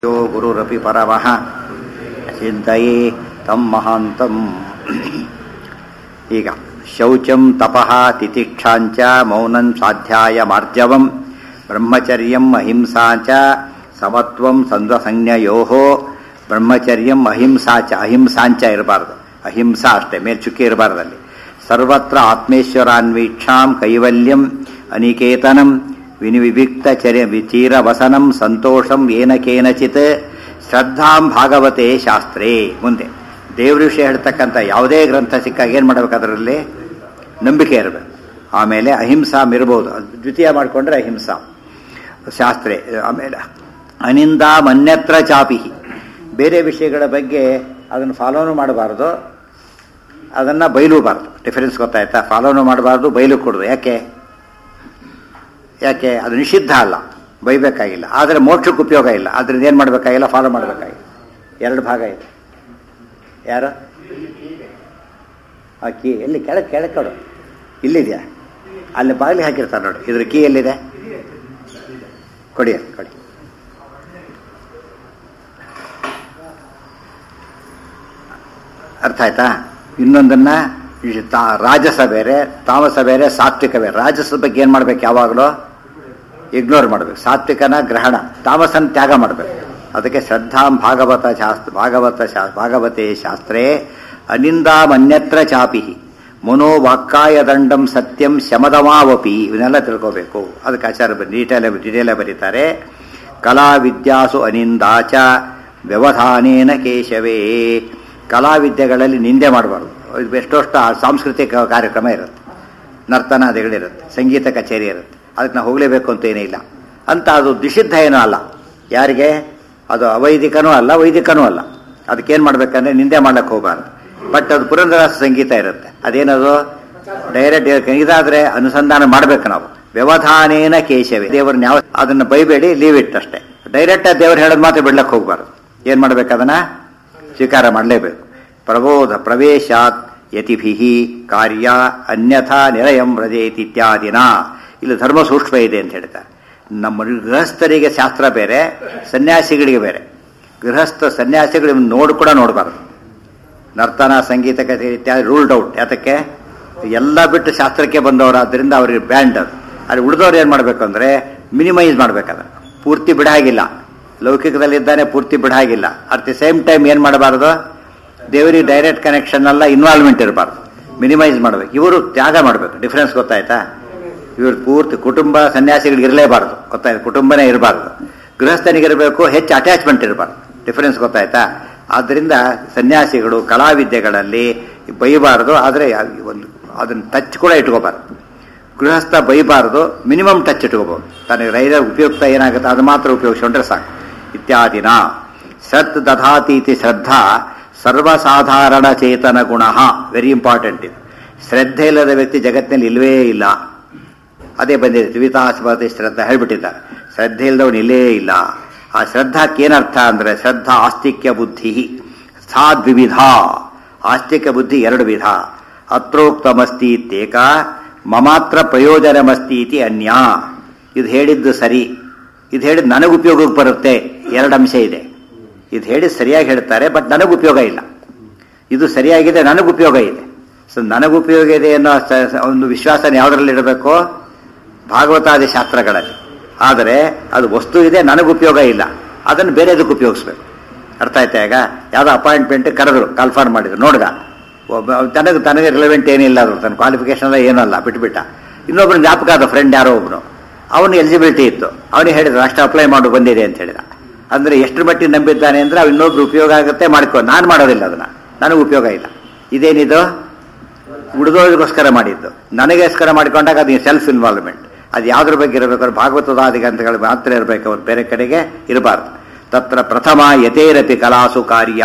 यो गुरुरपि परमः ಚಿಂತೆಯೇ ತಂ ಮಹಾಂತಂ ಈಗ ಶೌಚಂ ತಪಃ ತಿತಿಕ್ಷಾಂಚ ಮೌನಂ ಸ್ವಾಧ್ಯಾಯ ಮಾರ್ಜವಂ ಬ್ರಹ್ಮಚರ್ಯಂ ಅಹಿಂಸಾ ಚ ಸಮತ್ವಂ ಸಂಧ್ವಸಂಜ್ಞಯೋ ಬ್ರಹ್ಮಚರ್ಯಂ ಅಹಿಂಸಾ ಚ ಅಹಿಂಸಾಂಚ ಇರಬಾರ್ದು ಅಹಿಂಸಾ ಅಷ್ಟೇ ಮೇಲ್ ಚುಕ್ಕಿ ಇರಬಾರ್ದಲ್ಲಿ ಸರ್ವತ್ರ ಆತ್ಮೇಶ್ವರಾನ್ವೀಕ್ಷಾಂ ಕೈವಲ್ಯಂ ಅನಿಕೇತನಂ ವಿನಿವಿವಿಕ್ತ ಚರ್ಯ ವಿಚೀರವಸನಂ ಸಂತೋಷಂ ಏನ ಕೇನಚಿತ್ ಶ್ರದ್ಧಾಂ ಭಾಗವತೆ ಶಾಸ್ತ್ರೇ ಮುಂದೆ ದೇವ್ರ ವಿಷಯ ಹೇಳ್ತಕ್ಕಂಥ ಯಾವುದೇ ಗ್ರಂಥ ಸಿಕ್ಕಾಗ ಏನು ಮಾಡಬೇಕು ಅದರಲ್ಲಿ ನಂಬಿಕೆ ಇರಬೇಕು ಆಮೇಲೆ ಅಹಿಂಸಾಂ ಇರ್ಬೋದು ಅದು ದ್ವಿತೀಯ ಮಾಡಿಕೊಂಡ್ರೆ ಅಹಿಂಸಾ ಶಾಸ್ತ್ರೇ ಆಮೇಲೆ ಅನಿಂದ ಮನ್ಯತ್ರ ಚಾಪಿ ಬೇರೆ ವಿಷಯಗಳ ಬಗ್ಗೆ ಅದನ್ನು ಫಾಲೋನು ಮಾಡಬಾರ್ದು ಅದನ್ನು ಬೈಲೂಬಾರ್ದು ಡಿಫರೆನ್ಸ್ ಗೊತ್ತಾಯ್ತಾ ಫಾಲೋನು ಮಾಡಬಾರ್ದು ಬೈಲು ಕೊಡೋದು ಯಾಕೆ ಯಾಕೆ ಅದು ನಿಷಿದ್ಧ ಅಲ್ಲ ಬೈಬೇಕಾಗಿಲ್ಲ ಆದರೆ ಮೋಕ್ಷಕ್ಕೆ ಉಪಯೋಗ ಇಲ್ಲ ಅದರಿಂದ ಏನು ಮಾಡಬೇಕಾಗಿಲ್ಲ ಫಾಲೋ ಮಾಡಬೇಕಾಗಿಲ್ಲ ಎರಡು ಭಾಗ ಇದೆ ಯಾರು ಆ ಕೀ ಎಲ್ಲಿ ಕೆಳಗೆ ಕೆಳಗೆ ಕೊಡು ಇಲ್ಲಿದೆಯಾ ಅಲ್ಲಿ ಬಾಗಿಲಿಗೆ ಹಾಕಿರ್ತಾರೆ ನೋಡಿ ಇದ್ರ ಕೀ ಎಲ್ಲಿದೆ ಕೊಡಿ ಕೊಡಿ ಅರ್ಥ ಆಯ್ತಾ ಇನ್ನೊಂದನ್ನ ತಾ- ರಾಜಸ ಬೇರೆ ತಾಮಸ ಬೇರೆ ಸಾತ್ವಿಕ ಬೇರೆ ರಾಜಸದ ಬಗ್ಗೆ ಏನು ಮಾಡ್ಬೇಕು ಯಾವಾಗಲೂ ಇಗ್ನೋರ್ ಮಾಡಬೇಕು ಸಾತ್ವಿಕನ ಗ್ರಹಣ ತಾಮಸನ ತ್ಯಾಗ ಮಾಡಬೇಕು ಅದಕ್ಕೆ ಶ್ರದ್ಧಾಂ ಭಾಗವತ ಶಾಸ್ತ್ರ ಭಾಗವತ ಶಾ ಭಾಗವತೆ ಶಾಸ್ತ್ರೇ ಅನಿಂದಾಮನ್ಯತ್ರ ಚಾಪಿ ಮನೋವಾಕ್ಕಾಯ ದಂಡಂ ಸತ್ಯಂ ಶಮದಮಾವಪಿ ಇವನ್ನೆಲ್ಲ ತಿಳ್ಕೋಬೇಕು ಅದಕ್ಕೆ ಆಚಾರ್ಯ ಡೀಟೇಲ್ ಡೀಟೇಲ ಬರೀತಾರೆ ಕಲಾ ವಿದ್ಯಾಸು ಅನಿಂದಾಚ ವ್ಯವಧಾನೇನ ಕೇಶವೇ ಕಲಾವಿದ್ಯೆಗಳಲ್ಲಿ ನಿಂದೆ ಮಾಡಬಾರ್ದು ಇದು ಎಷ್ಟೋಷ್ಟು ಆ ಸಾಂಸ್ಕೃತಿಕ ಕಾರ್ಯಕ್ರಮ ಇರುತ್ತೆ ನರ್ತನಾದಿಗಳಿರುತ್ತೆ ಸಂಗೀತ ಕಚೇರಿ ಇರುತ್ತೆ ಅದಕ್ಕೆ ನಾವು ಹೋಗಲೇಬೇಕು ಅಂತ ಏನೇ ಇಲ್ಲ ಅಂತ ಅದು ನಿಷಿದ್ಧ ಏನೂ ಅಲ್ಲ ಯಾರಿಗೆ ಅದು ಅವೈದಿಕನೂ ಅಲ್ಲ ವೈದಿಕನೂ ಅಲ್ಲ ಅದಕ್ಕೇನು ಮಾಡ್ಬೇಕಂದ್ರೆ ನಿಂದೆ ಮಾಡಕ್ಕೆ ಹೋಗಬಾರ್ದು ಬಟ್ ಅದು ಪುರಂದರಾಸ ಸಂಗೀತ ಇರುತ್ತೆ ಅದೇನದು ಡೈರೆಕ್ಟ್ ಇದಾದ್ರೆ ಅನುಸಂಧಾನ ಮಾಡ್ಬೇಕು ನಾವು ವ್ಯವಧಾನೇನ ಕೇಶವೇ ದೇವರನ್ನ ಯಾವ ಅದನ್ನ ಬೈಬೇಡಿ ಲೀವ್ ಇಟ್ ಅಷ್ಟೇ ಡೈರೆಕ್ಟ್ ದೇವ್ರು ಹೇಳೋದು ಮಾತ್ರ ಬಿಡ್ಲಕ್ಕೆ ಹೋಗ್ಬಾರ್ದು ಏನ್ ಮಾಡ್ಬೇಕು ಅದನ್ನ ಸ್ವೀಕಾರ ಮಾಡಲೇಬೇಕು ಪ್ರಬೋಧ ಪ್ರವೇಶಾತ್ ಯತಿಭಿ ಕಾರ್ಯ ಅನ್ಯಥಾ ನಿರಯಂ ವ್ರಜೇತಿ ಇತ್ಯಾದಿನ ಇಲ್ಲಿ ಧರ್ಮ ಸೂಕ್ಷ್ಮ ಇದೆ ಅಂತ ಹೇಳ್ತಾರೆ ನಮ್ಮ ಗೃಹಸ್ಥರಿಗೆ ಶಾಸ್ತ್ರ ಬೇರೆ ಸನ್ಯಾಸಿಗಳಿಗೆ ಬೇರೆ ಗೃಹಸ್ಥ ಸನ್ಯಾಸಿಗಳು ನೋಡು ಕೂಡ ನೋಡಬಾರ್ದು ನರ್ತನ ಸಂಗೀತ ಕಚೇರಿ ಇತ್ಯಾದಿ ರೂಲ್ಡ್ ಔಟ್ ಯಾತಕ್ಕೆ ಎಲ್ಲ ಬಿಟ್ಟು ಶಾಸ್ತ್ರಕ್ಕೆ ಬಂದವರಾದ್ರಿಂದ ಅವ್ರಿಗೆ ಬ್ಯಾಂಡ್ ಅದು ಅಲ್ಲಿ ಉಳಿದವ್ರು ಏನು ಮಾಡಬೇಕು ಅಂದರೆ ಮಿನಿಮೈಸ್ ಮಾಡ್ಬೇಕದ ಪೂರ್ತಿ ಬಿಡಾಗಿಲ್ಲ ಲೌಕಿಕದಲ್ಲಿದ್ದಾನೆ ಪೂರ್ತಿ ಬಿಡಾಗಿಲ್ಲ ಅಟ್ ದಿ ಸೇಮ್ ಟೈಮ್ ಏನು ಮಾಡಬಾರ್ದು ದೇವರಿಗೆ ಡೈರೆಕ್ಟ್ ಕನೆಕ್ಷನ್ ಅಲ್ಲ ಇನ್ವಾಲ್ವ್ಮೆಂಟ್ ಇರಬಾರ್ದು ಮಿನಿಮೈಸ್ ಮಾಡಬೇಕು ಇವರು ತ್ಯಾಗ ಮಾಡಬೇಕು ಡಿಫ್ರೆನ್ಸ್ ಗೊತ್ತಾಯ್ತಾ ಇವರು ಪೂರ್ತಿ ಕುಟುಂಬ ಸನ್ಯಾಸಿಗಳಿಗೆ ಇರಲೇಬಾರ್ದು ಗೊತ್ತಾಯ್ತು ಕುಟುಂಬನೇ ಇರಬಾರ್ದು ಗೃಹಸ್ಥನಿಗಿರಬೇಕು ಹೆಚ್ಚು ಅಟ್ಯಾಚ್ಮೆಂಟ್ ಇರಬಾರ್ದು ಡಿಫರೆನ್ಸ್ ಗೊತ್ತಾಯ್ತಾ ಆದ್ದರಿಂದ ಸನ್ಯಾಸಿಗಳು ಕಲಾವಿದ್ಯೆಗಳಲ್ಲಿ ಬೈಬಾರ್ದು ಆದರೆ ಒಂದು ಅದನ್ನು ಟಚ್ ಕೂಡ ಇಟ್ಕೋಬಾರ್ದು ಗೃಹಸ್ಥ ಬೈಬಾರ್ದು ಮಿನಿಮಮ್ ಟಚ್ ಇಟ್ಕೋಬಹುದು ತನಗೆ ರೈತ ಉಪಯುಕ್ತ ಏನಾಗುತ್ತೆ ಅದು ಮಾತ್ರ ಉಪಯೋಗಿಸ್ಕೊಂಡ್ರೆ ಸಾಕು ಇತ್ಯಾದಿನ ಶ್ರದ್ ದಧಾತೀತಿ ಶ್ರದ್ಧಾ ಸರ್ವಸಾಧಾರಣ ಚೇತನ ಗುಣ ವೆರಿ ಇಂಪಾರ್ಟೆಂಟ್ ಇದು ಶ್ರದ್ಧೆ ಇಲ್ಲದ ವ್ಯಕ್ತಿ ಜಗತ್ತಿನಲ್ಲಿ ಇಲ್ಲವೇ ಇಲ್ಲ ಅದೇ ಬಂದಿದೆ ತ್ರಿವಿತಾಸ್ಪತಿ ಶ್ರದ್ಧಾ ಹೇಳ್ಬಿಟ್ಟಿದ್ದಾರೆ ಶ್ರದ್ಧೆ ಇಲ್ಲದವನು ಇಲ್ಲೇ ಇಲ್ಲ ಆ ಶ್ರದ್ಧಾಕ್ಕೆ ಏನರ್ಥ ಅಂದ್ರೆ ಶ್ರದ್ಧಾ ಆಸ್ತಿಕ್ಯ ಬುದ್ಧಿ ಸಾದ್ವಿವಿಧ ಆಸ್ತಿಕ್ಯ ಬುದ್ಧಿ ಎರಡು ವಿಧ ಅತ್ರೋಕ್ತಮಸ್ತಿ ಇತ್ಯೇಕ ಮಮಾತ್ರ ಪ್ರಯೋಜನಮಸ್ತಿ ಇತಿ ಅನ್ಯ ಇದು ಹೇಳಿದ್ದು ಸರಿ ಇದು ಹೇಳಿದ್ ನನಗೆ ಉಪಯೋಗಕ್ಕೆ ಬರುತ್ತೆ ಎರಡು ಅಂಶ ಇದೆ ಇದು ಹೇಳಿ ಸರಿಯಾಗಿ ಹೇಳ್ತಾರೆ ಬಟ್ ನನಗೆ ಉಪಯೋಗ ಇಲ್ಲ ಇದು ಸರಿಯಾಗಿದೆ ನನಗೆ ಉಪಯೋಗ ಇದೆ ಸೊ ನನಗೆ ಉಪಯೋಗ ಇದೆ ಅನ್ನೋ ಸ- ಸ- ಒಂದು ವಿಶ್ವಾಸನ ಯಾವುದರಲ್ಲಿ ಇಡಬೇಕು ಭಾಗವತಾದಿ ಶಾಸ್ತ್ರಗಳಲ್ಲಿ ಆದರೆ ಅದು ವಸ್ತು ಇದೆ ನನಗೆ ಉಪಯೋಗ ಇಲ್ಲ ಅದನ್ನು ಬೇರೆದಕ್ಕೆ ಉಪಯೋಗಿಸ್ಬೇಕು ಅರ್ಥ ಆಯ್ತಾ ಈಗ ಯಾವುದೋ ಅಪಾಯಿಂಟ್ಮೆಂಟ್ ಕರೆದ್ರು ಕಾಲ್ಫಾರ್ಮ್ ಮಾಡಿದ್ರು ನೋಡ್ದ ಒಬ್ಬ ತನಗೆ ತನಗೆ ರಿಲೆವೆಂಟ್ ಏನಿಲ್ಲ ಅದು ತನ್ನ ಕ್ವಾಲಿಫಿಕೇಶನ್ ಎಲ್ಲ ಏನಲ್ಲ ಬಿಟ್ಬಿಟ್ಟ ಇನ್ನೊಬ್ಬರು ಜ್ಞಾಪಕ ಆದ ಫ್ರೆಂಡ್ ಯಾರೋ ಒಬ್ಬನು ಅವನು ಎಲಿಜಿಬಿಲಿಟಿ ಇತ್ತು ಅವನಿಗೆ ಹೇಳಿದ್ರು ಅಷ್ಟು ಅಪ್ಲೈ ಮಾಡು ಬಂದಿದೆ ಅಂತ ಹೇಳಿದ ಅಂದ್ರೆ ಎಷ್ಟು ಮಟ್ಟಿಗೆ ನಂಬಿದ್ದಾನೆ ಅಂದ್ರೆ ಅವ್ ಇನ್ನೊಬ್ರು ಉಪಯೋಗ ಆಗುತ್ತೆ ಮಾಡ್ಕೊ ನಾನು ಮಾಡೋದಿಲ್ಲ ಅದನ್ನ ನನಗೆ ಉಪಯೋಗ ಇಲ್ಲ ಇದೇನಿದು ಉಳಿದೋರಿಗೋಸ್ಕರ ಮಾಡಿದ್ದು ನನಗೋಸ್ಕರ ಮಾಡಿಕೊಂಡಾಗ ಅದು ಸೆಲ್ಫ್ ಇನ್ವಾಲ್ವ್ಮೆಂಟ್ ಅದು ಯಾವ್ದ್ರ ಬಗ್ಗೆ ಇರಬೇಕಾದ್ರೆ ಭಾಗವತದಾದಿ ಗ್ರಂಥಗಳು ಮಾತ್ರ ಇರಬೇಕು ಅವ್ರು ಬೇರೆ ಕಡೆಗೆ ಇರಬಾರ್ದು ತತ್ರ ಪ್ರಥಮ ಯಥೇರಪಿ ಕಲಾಸು ಕಾರ್ಯ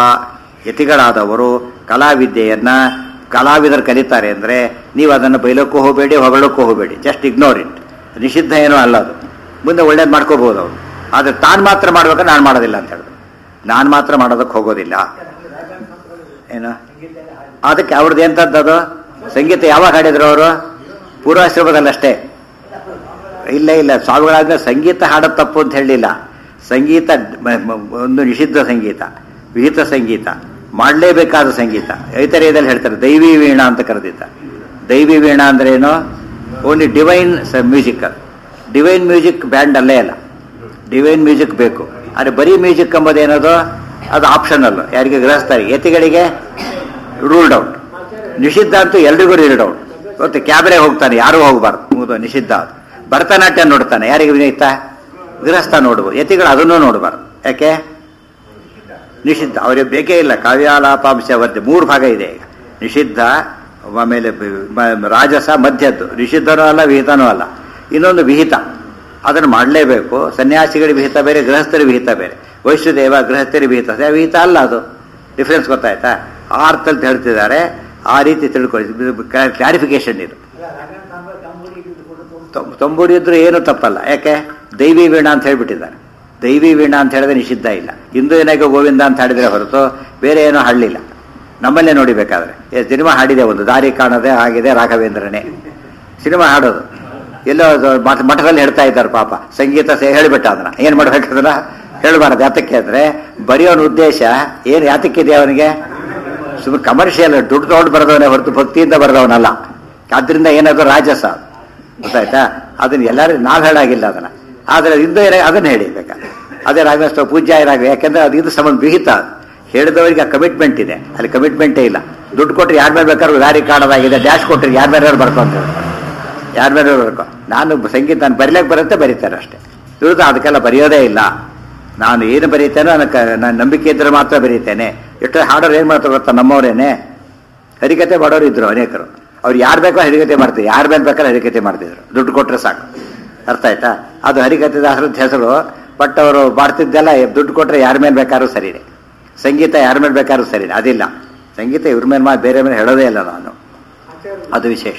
ಯತಿಗಳಾದವರು ಕಲಾವಿದ್ಯೆಯನ್ನ ಕಲಾವಿದರು ಕಲಿತಾರೆ ಅಂದ್ರೆ ನೀವು ಅದನ್ನು ಬೈಲಕ್ಕೂ ಹೋಗಬೇಡಿ ಹೊಗಳಕ್ಕೂ ಹೋಗಬೇಡಿ ಜಸ್ಟ್ ಇಗ್ನೋರ್ ಇಟ್ ನಿಷಿದ್ಧ ಏನೋ ಅಲ್ಲ ಅದು ಮುಂದೆ ಒಳ್ಳೇದು ಮಾಡ್ಕೋಬಹುದು ಅವರು ಆದ್ರೆ ತಾನು ಮಾತ್ರ ಮಾಡ್ಬೇಕಾದ್ರೆ ನಾನು ಮಾಡೋದಿಲ್ಲ ಅಂತ ಹೇಳಿದ್ರು ನಾನು ಮಾತ್ರ ಮಾಡೋದಕ್ಕೆ ಹೋಗೋದಿಲ್ಲ ಏನು ಅದಕ್ಕೆ ಅವ್ರದ್ದು ಎಂಥದ್ದು ಅದು ಸಂಗೀತ ಯಾವಾಗ ಹಾಡಿದ್ರು ಅವರು ಪೂರ್ವಾಶ್ರಮದಲ್ಲಷ್ಟೇ ಇಲ್ಲ ಇಲ್ಲ ಸ್ವಾಮಿಗಳಾದ್ಮೇಲೆ ಸಂಗೀತ ಹಾಡೋದು ತಪ್ಪು ಅಂತ ಹೇಳಲಿಲ್ಲ ಸಂಗೀತ ಮ- ಮ- ಒಂದು ನಿಷಿದ್ಧ ಸಂಗೀತ ವಿಹಿತ ಸಂಗೀತ ಮಾಡಲೇಬೇಕಾದ ಸಂಗೀತ ಐತರೇಯದಲ್ಲಿ ಹೇಳ್ತಾರೆ ದೈವಿ ವೀಣಾ ಅಂತ ಕರೆದಿದ್ದ ದೈವಿ ವೀಣಾ ಅಂದ್ರೆ ಏನು only divine musical divine music band ಅಲ್ಲೇ ಅಲ್ಲ ಡಿವೈನ್ ಮ್ಯೂಸಿಕ್ ಬೇಕು ಆದರೆ ಬರೀ ಮ್ಯೂಸಿಕ್ ಎಂಬುದೇನದು ಅದು ಆಪ್ಷನಲ್ ಯಾರಿಗೆ ಗೃಹಸ್ಥರಿಗೆ ಯತಿಗಳಿಗೆ ರೂಲ್ಡ್ ಔಟ್ ನಿಷಿದ್ಧ ಅಂತೂ ಎಲ್ರಿಗೂ ರೂಲ್ಡ್ ಔಟ್ ಗೊತ್ತು ಕ್ಯಾಬ್ರೆ ಹೋಗ್ತಾನೆ ಯಾರು ಹೋಗ್ಬಾರ್ದು ಹೌದು ನಿಷಿದ್ಧ ಅದು ಭರತನಾಟ್ಯ ನೋಡ್ತಾನೆ ಯಾರಿಗೆ ವಿನಯಿತ ಗೃಹಸ್ಥ ನೋಡ್ಬೋದು ಯತಿಗಳು ಅದನ್ನೂ ನೋಡಬಾರ್ದು ಯಾಕೆ ನಿಷಿದ್ಧ ಅವರಿಗೆ ಬೇಕೇ ಇಲ್ಲ ಕಾವ್ಯಾಲಾಪಾಂಶ ವರ್ತೆ ಮೂರು ಭಾಗ ಇದೆ ಈಗ ನಿಷಿದ್ಧ ಆಮೇಲೆ ಬ- ಮ- ರಾಜಸ ಮಧ್ಯದ್ದು ನಿಷಿದ್ಧನೂ ಅಲ್ಲ ವಿಹಿತನೂ ಅಲ್ಲ ಇನ್ನೊಂದು ವಿಹಿತ ಅದನ್ನು ಮಾಡಲೇಬೇಕು ಸನ್ಯಾಸಿಗಳಿಗೆ ವಿಹಿತ ಬೇರೆ ಗೃಹಸ್ಥರಿಗೆ ವಿಹಿತ ಬೇರೆ ವೈಷ್ಣುದೇವ ಗೃಹಸ್ಥರಿಗೆ ವಿಹಿತ ಅದೇ ವಿಹಿತ ಅಲ್ಲ ಅದು ಡಿಫ್ರೆನ್ಸ್ ಗೊತ್ತಾಯ್ತಾ ಆ ಅರ್ಥದಲ್ಲಿ ಹೇಳ್ತಿದ್ದಾರೆ ಆ ರೀತಿ ತಿಳ್ಕೊಳ್ಳಿ ಕ್ಲಾರಿಫಿಕೇಶನ್ ಇದು ತೊಂ- ತೊಂಬೂರಿ ಇದ್ರೂ ಏನು ತಪ್ಪಲ್ಲ ಯಾಕೆ ದೈವಿ ವೀಣಾ ಅಂತ ಹೇಳ್ಬಿಟ್ಟಿದ್ದಾರೆ ದೈವಿ ವೀಣಾ ಅಂತ ಹೇಳಿದ್ರೆ ನಿಷಿದ್ಧ ಇಲ್ಲ ಹಿಂದೂ ಏನಾಗ ಗೋವಿಂದ ಅಂತ ಹಾಡಿದ್ರೆ ಹೊರತು ಬೇರೆ ಏನೋ ಹಳ್ಳಿಲ್ಲ ನಮ್ಮಲ್ಲೇ ನೋಡಿಬೇಕಾದ್ರೆ ಏ, ಸಿನಿಮಾ ಹಾಡಿದೆ ಒಂದು ದಾರಿ ಕಾಣದೆ ಆಗಿದೆ ರಾಘವೇಂದ್ರನೇ ಸಿನಿಮಾ ಹಾಡೋದು ಎಲ್ಲೋ ಅದು ಮಠ- ಮಠದಲ್ಲಿ ಹೇಳ್ತಾ ಇದ್ದಾರೆ ಪಾಪ ಸಂಗೀತ ಸೇ ಹೇಳಿಬಿಟ್ಟ ಅದನ್ನ ಏನು ಮಾಡ್ಬೇಕಂದ್ರ ಹೇಳಬಾರದು ಯಾತಕ್ಕೆ ಅಂದ್ರೆ ಬರೆಯೋನ ಉದ್ದೇಶ ಏನು ಯಾತಕ್ಕಿದೆ ಅವನಿಗೆ ಸುಮ್ಮನೆ ಕಮರ್ಷಿಯಲ್ ದುಡ್ಡು ತಗೊಂಡು ಬರೆದವನೇ ಹೊರತು ಭಕ್ತಿಯಿಂದ ಬರೆದವನಲ್ಲ ಆದ್ರಿಂದ ಏನದು ರಾಜಸ ಗೊತ್ತಾಯ್ತಾ ಅದನ್ನ ಎಲ್ಲರೂ ನಾವು ಹೇಳಾಗಿಲ್ಲ ಅದನ್ನ ಆದರೆ ಹಿಂದೆ ಏನ ಅದನ್ನ ಹೇಳಿ ಬೇಕಾದ್ರೆ ಅದೇ ರಾಘವೇಶ್ವರ ಪೂಜ್ಯ ರಾಘ ಯಾಕೆಂದ್ರೆ ಅದು ಇದು ಸಂಬಂಧ ವಿಹಿತ ಅದು. ಹೇಳಿದವರಿಗೆ ಕಮಿಟ್ಮೆಂಟ್ ಇದೆ ಅಲ್ಲಿ ಕಮಿಟ್ಮೆಂಟೇ ಇಲ್ಲ ದುಡ್ಡು ಕೊಟ್ಟರೆ ಯಾರ ಮೇಲೆ ಬೇಕಾದ್ರೂ ದಾರಿ ಕಾಣೋದಾಗಿದೆ ಡ್ಯಾಶ್ ಕೊಟ್ಟರೆ ಯಾರ ಮೇಲೆ ಬರ್ಕೊ ಅಂತ ಹೇಳ್ತಾರೆ ಯಾರ ಮೇಲೆ ಬರ್ಕೊ ನಾನು ಸಂಗೀತ ನಾನು ಬರೀಲಿಕ್ಕೆ ಬರುತ್ತೆ ಬರೀತಾರೆ ಅಷ್ಟೇ ದುಡ್ದು ಅದಕ್ಕೆಲ್ಲ ಬರೆಯೋದೇ ಇಲ್ಲ ನಾನು ಏನು ಬರೀತೇನೋ ನನಗೆ ನಾನು ನಂಬಿಕೆ ಇದ್ರೆ ಮಾತ್ರ ಬರೀತೇನೆ ಎಷ್ಟು ಹಾಡೋರು ಏನು ಮಾಡ್ತಾರೆ ಗೊತ್ತಾ ನಮ್ಮವರೇನೆ ಹರಿಕತೆ ಮಾಡೋರು ಇದ್ರು ಅನೇಕರು ಅವ್ರು ಯಾರು ಬೇಕೋ ಹರಿಕತೆ ಮಾಡ್ತಿದ್ರು ಯಾರು ಮೇಲೆ ಬೇಕಾದ್ರೆ ಹರಿಕತೆ ಮಾಡ್ತಿದ್ರು ದುಡ್ಡು ಕೊಟ್ಟರೆ ಸಾಕು ಅರ್ಥ ಆಯ್ತಾ ಅದು ಹರಿಕತೆ ದಾಸರದ ಹೆಸರು ಬಟ್ ಅವರು ಮಾಡ್ತಿದ್ದೆಲ್ಲ ದುಡ್ಡು ಕೊಟ್ಟರೆ ಯಾರ ಮೇಲೆ ಬೇಕಾದ್ರೂ ಸರಿನೇ ಸಂಗೀತ ಯಾರ ಮೇಲೆ ಬೇಕಾದ್ರೂ ಸರಿನೇ ಅದಿಲ್ಲ ಸಂಗೀತ ಇವ್ರ ಮೇಲೆ ಮಾ ಬೇರೆ ಮೇಲೆ ಹೇಳೋದೇ ಇಲ್ಲ ನಾನು ಅದು ವಿಶೇಷ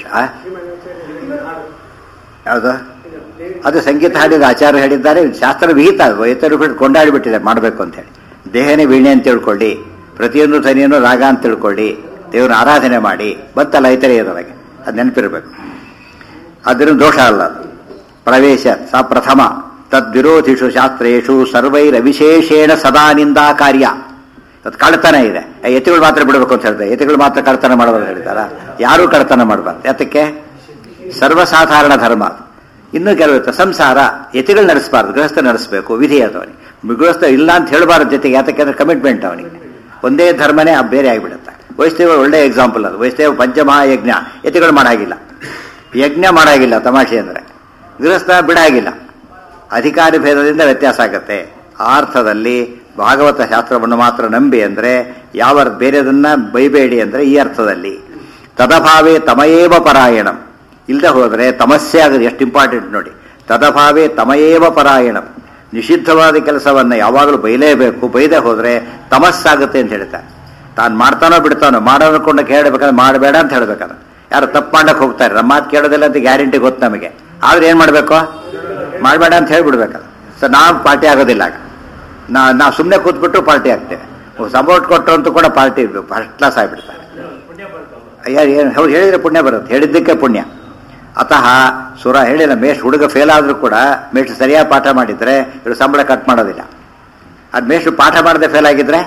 ಯಾವುದು ಅದು ಸಂಗೀತ ಹಾಡಿದ ಆಚಾರ್ಯ ಹೇಳಿದ್ದಾರೆ ಶಾಸ್ತ್ರ ವಿಹಿತ ವೈತರು ಬಿಟ್ಟು ಕೊಂಡಾಡಿಬಿಟ್ಟಿದೆ ಮಾಡಬೇಕು ಅಂತ ಹೇಳಿ ದೇಹನೇ ವೀಣೆ ಅಂತ ತಿಳ್ಕೊಳ್ಳಿ ಪ್ರತಿಯೊಂದು ಧ್ವನಿಯನ್ನು ರಾಗ ಅಂತ ತಿಳ್ಕೊಳ್ಳಿ ದೇವರ ಆರಾಧನೆ ಮಾಡಿ ಬಂತಲ್ಲ ಐತರೆಯದೊಳಗೆ ಅದು ನೆನಪಿರಬೇಕು ಅದರಿಂದ ದೋಷ ಅಲ್ಲ ಅದು ಪ್ರವೇಶ ಸ ಪ್ರಥಮ ತದ್ವಿರೋಧಿಷು ಶಾಸ್ತ್ರೇಷು ಸರ್ವೈರವಿಶೇಷೇಣ ಸದಾ ನಿಂದಾ ಕಾರ್ಯ ಅದು ಕಳ್ತನ ಇದೆ ಏ, ಯತಿಗಳು ಮಾತ್ರ ಬಿಡಬೇಕು ಅಂತ ಹೇಳ್ತಾರೆ ಯತಿಗಳು ಮಾತ್ರ ಕಳ್ತನ ಮಾಡಬಾರ್ದು ಹೇಳ್ತಾರ ಯಾರೂ ಕಳ್ತನ ಮಾಡಬಾರ್ದು ಯಾತಕ್ಕೆ ಸರ್ವಸಾಧಾರಣ ಧರ್ಮ ಅದು. ಇನ್ನೂ ಕೆಲವು ಇರ್ತವೆ. ಸಂಸಾರ ಯತಿಗಳು ನಡೆಸಬಾರ್ದು ಗೃಹಸ್ಥ ನಡೆಸಬೇಕು ವಿಧಿ ಅದು ಅವನಿಗೆ ಗೃಹಸ್ಥ ಇಲ್ಲ ಅಂತ ಹೇಳಬಾರ್ದು ಜೊತೆಗೆ ಯಾತಕ್ಕೆ ಅಂದ್ರೆ ಕಮಿಟ್ಮೆಂಟ್ ಅವನಿಗೆ ಒಂದೇ ಧರ್ಮನೇ ಆ ಬೇರೆ ಆಗಿಬಿಡುತ್ತೆ ವೈಷ್ಣವ ಒಳ್ಳೆ ಎಕ್ಸಾಂಪಲ್ ಅದು ವೈಷ್ಣವ ಪಂಚಮಹಾಯಜ್ಞ ಯತಿಗಳು ಮಾಡಾಗಿಲ್ಲ ಯಜ್ಞ ಮಾಡಾಗಿಲ್ಲ ತಮಾಷೆ ಅಂದರೆ ಗೃಹಸ್ಥ ಬಿಡಾಗಿಲ್ಲ ಅಧಿಕಾರಿ ಭೇದದಿಂದ ವ್ಯತ್ಯಾಸ ಆಗುತ್ತೆ ಆ ಅರ್ಥದಲ್ಲಿ ಭಾಗವತ ಶಾಸ್ತ್ರವನ್ನು ಮಾತ್ರ ನಂಬಿ ಅಂದರೆ ಯಾವ ಬೇರೆದನ್ನ ಬೈಬೇಡಿ ಅಂದರೆ ಈ ಅರ್ಥದಲ್ಲಿ ತದಭಾವೇ ತಮಯೇವ ಪರಾಯಣಂ ಇಲ್ಲದೆ ಹೋದರೆ ತಮಸ್ಸೆ ಆಗೋದು ಎಷ್ಟು ಇಂಪಾರ್ಟೆಂಟ್ ನೋಡಿ ತದಭಾವೇ ತಮಯೇವ ಪರಾಯಣಂ ನಿಷಿದ್ಧವಾದ ಕೆಲಸವನ್ನು ಯಾವಾಗಲೂ ಬೈಲೇಬೇಕು ಬೈದೆ ಹೋದರೆ ತಮಸ್ಸಾಗುತ್ತೆ ಅಂತ ಹೇಳ್ತಾರೆ ತಾನು ಮಾಡ್ತಾನೋ ಬಿಡ್ತಾನೋ ಮಾಡೋ ಅನ್ಕೊಂಡು ಕೇಳಬೇಕಾದ್ರೆ ಮಾಡಬೇಡ ಅಂತ ಹೇಳ್ಬೇಕಾದ್ರೆ ಯಾರು ತಪ್ಪು ಮಾಡಕ್ಕೆ ಹೋಗ್ತಾರೆ ನಮ್ಮ ಮಾತು ಕೇಳೋದಿಲ್ಲ ಅಂತ ಗ್ಯಾರಂಟಿ ಗೊತ್ತು ನಮಗೆ ಆದ್ರೆ ಏನು ಮಾಡಬೇಕು ಮಾಡಬೇಡ ಅಂತ ಹೇಳ್ಬಿಡ್ಬೇಕಲ್ಲ ಸೊ ನಾವು ಪಾರ್ಟಿ ಆಗೋದಿಲ್ಲ ಆಗ ನಾ ನಾವು ಸುಮ್ಮನೆ ಕೂತ್ಬಿಟ್ಟು ಪಾರ್ಟಿ ಆಗ್ತೇವೆ ಸಪೋರ್ಟ್ ಕೊಟ್ಟರು ಅಂತೂ ಕೂಡ ಪಾರ್ಟಿ ಫಸ್ಟ್ ಕ್ಲಾಸ್ ಆಗಿಬಿಡ್ತಾರೆ ಯಾರು ಏನು ಅವ್ರು ಹೇಳಿದ್ರೆ ಪುಣ್ಯ ಬರುತ್ತೆ ಹೇಳಿದ್ದಕ್ಕೆ ಪುಣ್ಯ ಅತಃ ಸುರ ಹೇಳಿಲ್ಲ ಮೇಷ್ಟ್ ಹುಡುಗ ಫೇಲ್ ಆದರೂ ಕೂಡ ಮೇಷ್ಟ್ ಸರಿಯಾಗಿ ಪಾಠ ಮಾಡಿದ್ರೆ ಇವರು ಸಂಬಳ ಕಟ್ ಮಾಡೋದಿಲ್ಲ ಅದು ಮೇಷ್ಟ್ ಪಾಠ ಮಾಡದೆ ಫೇಲ್ ಆಗಿದ್ರೆ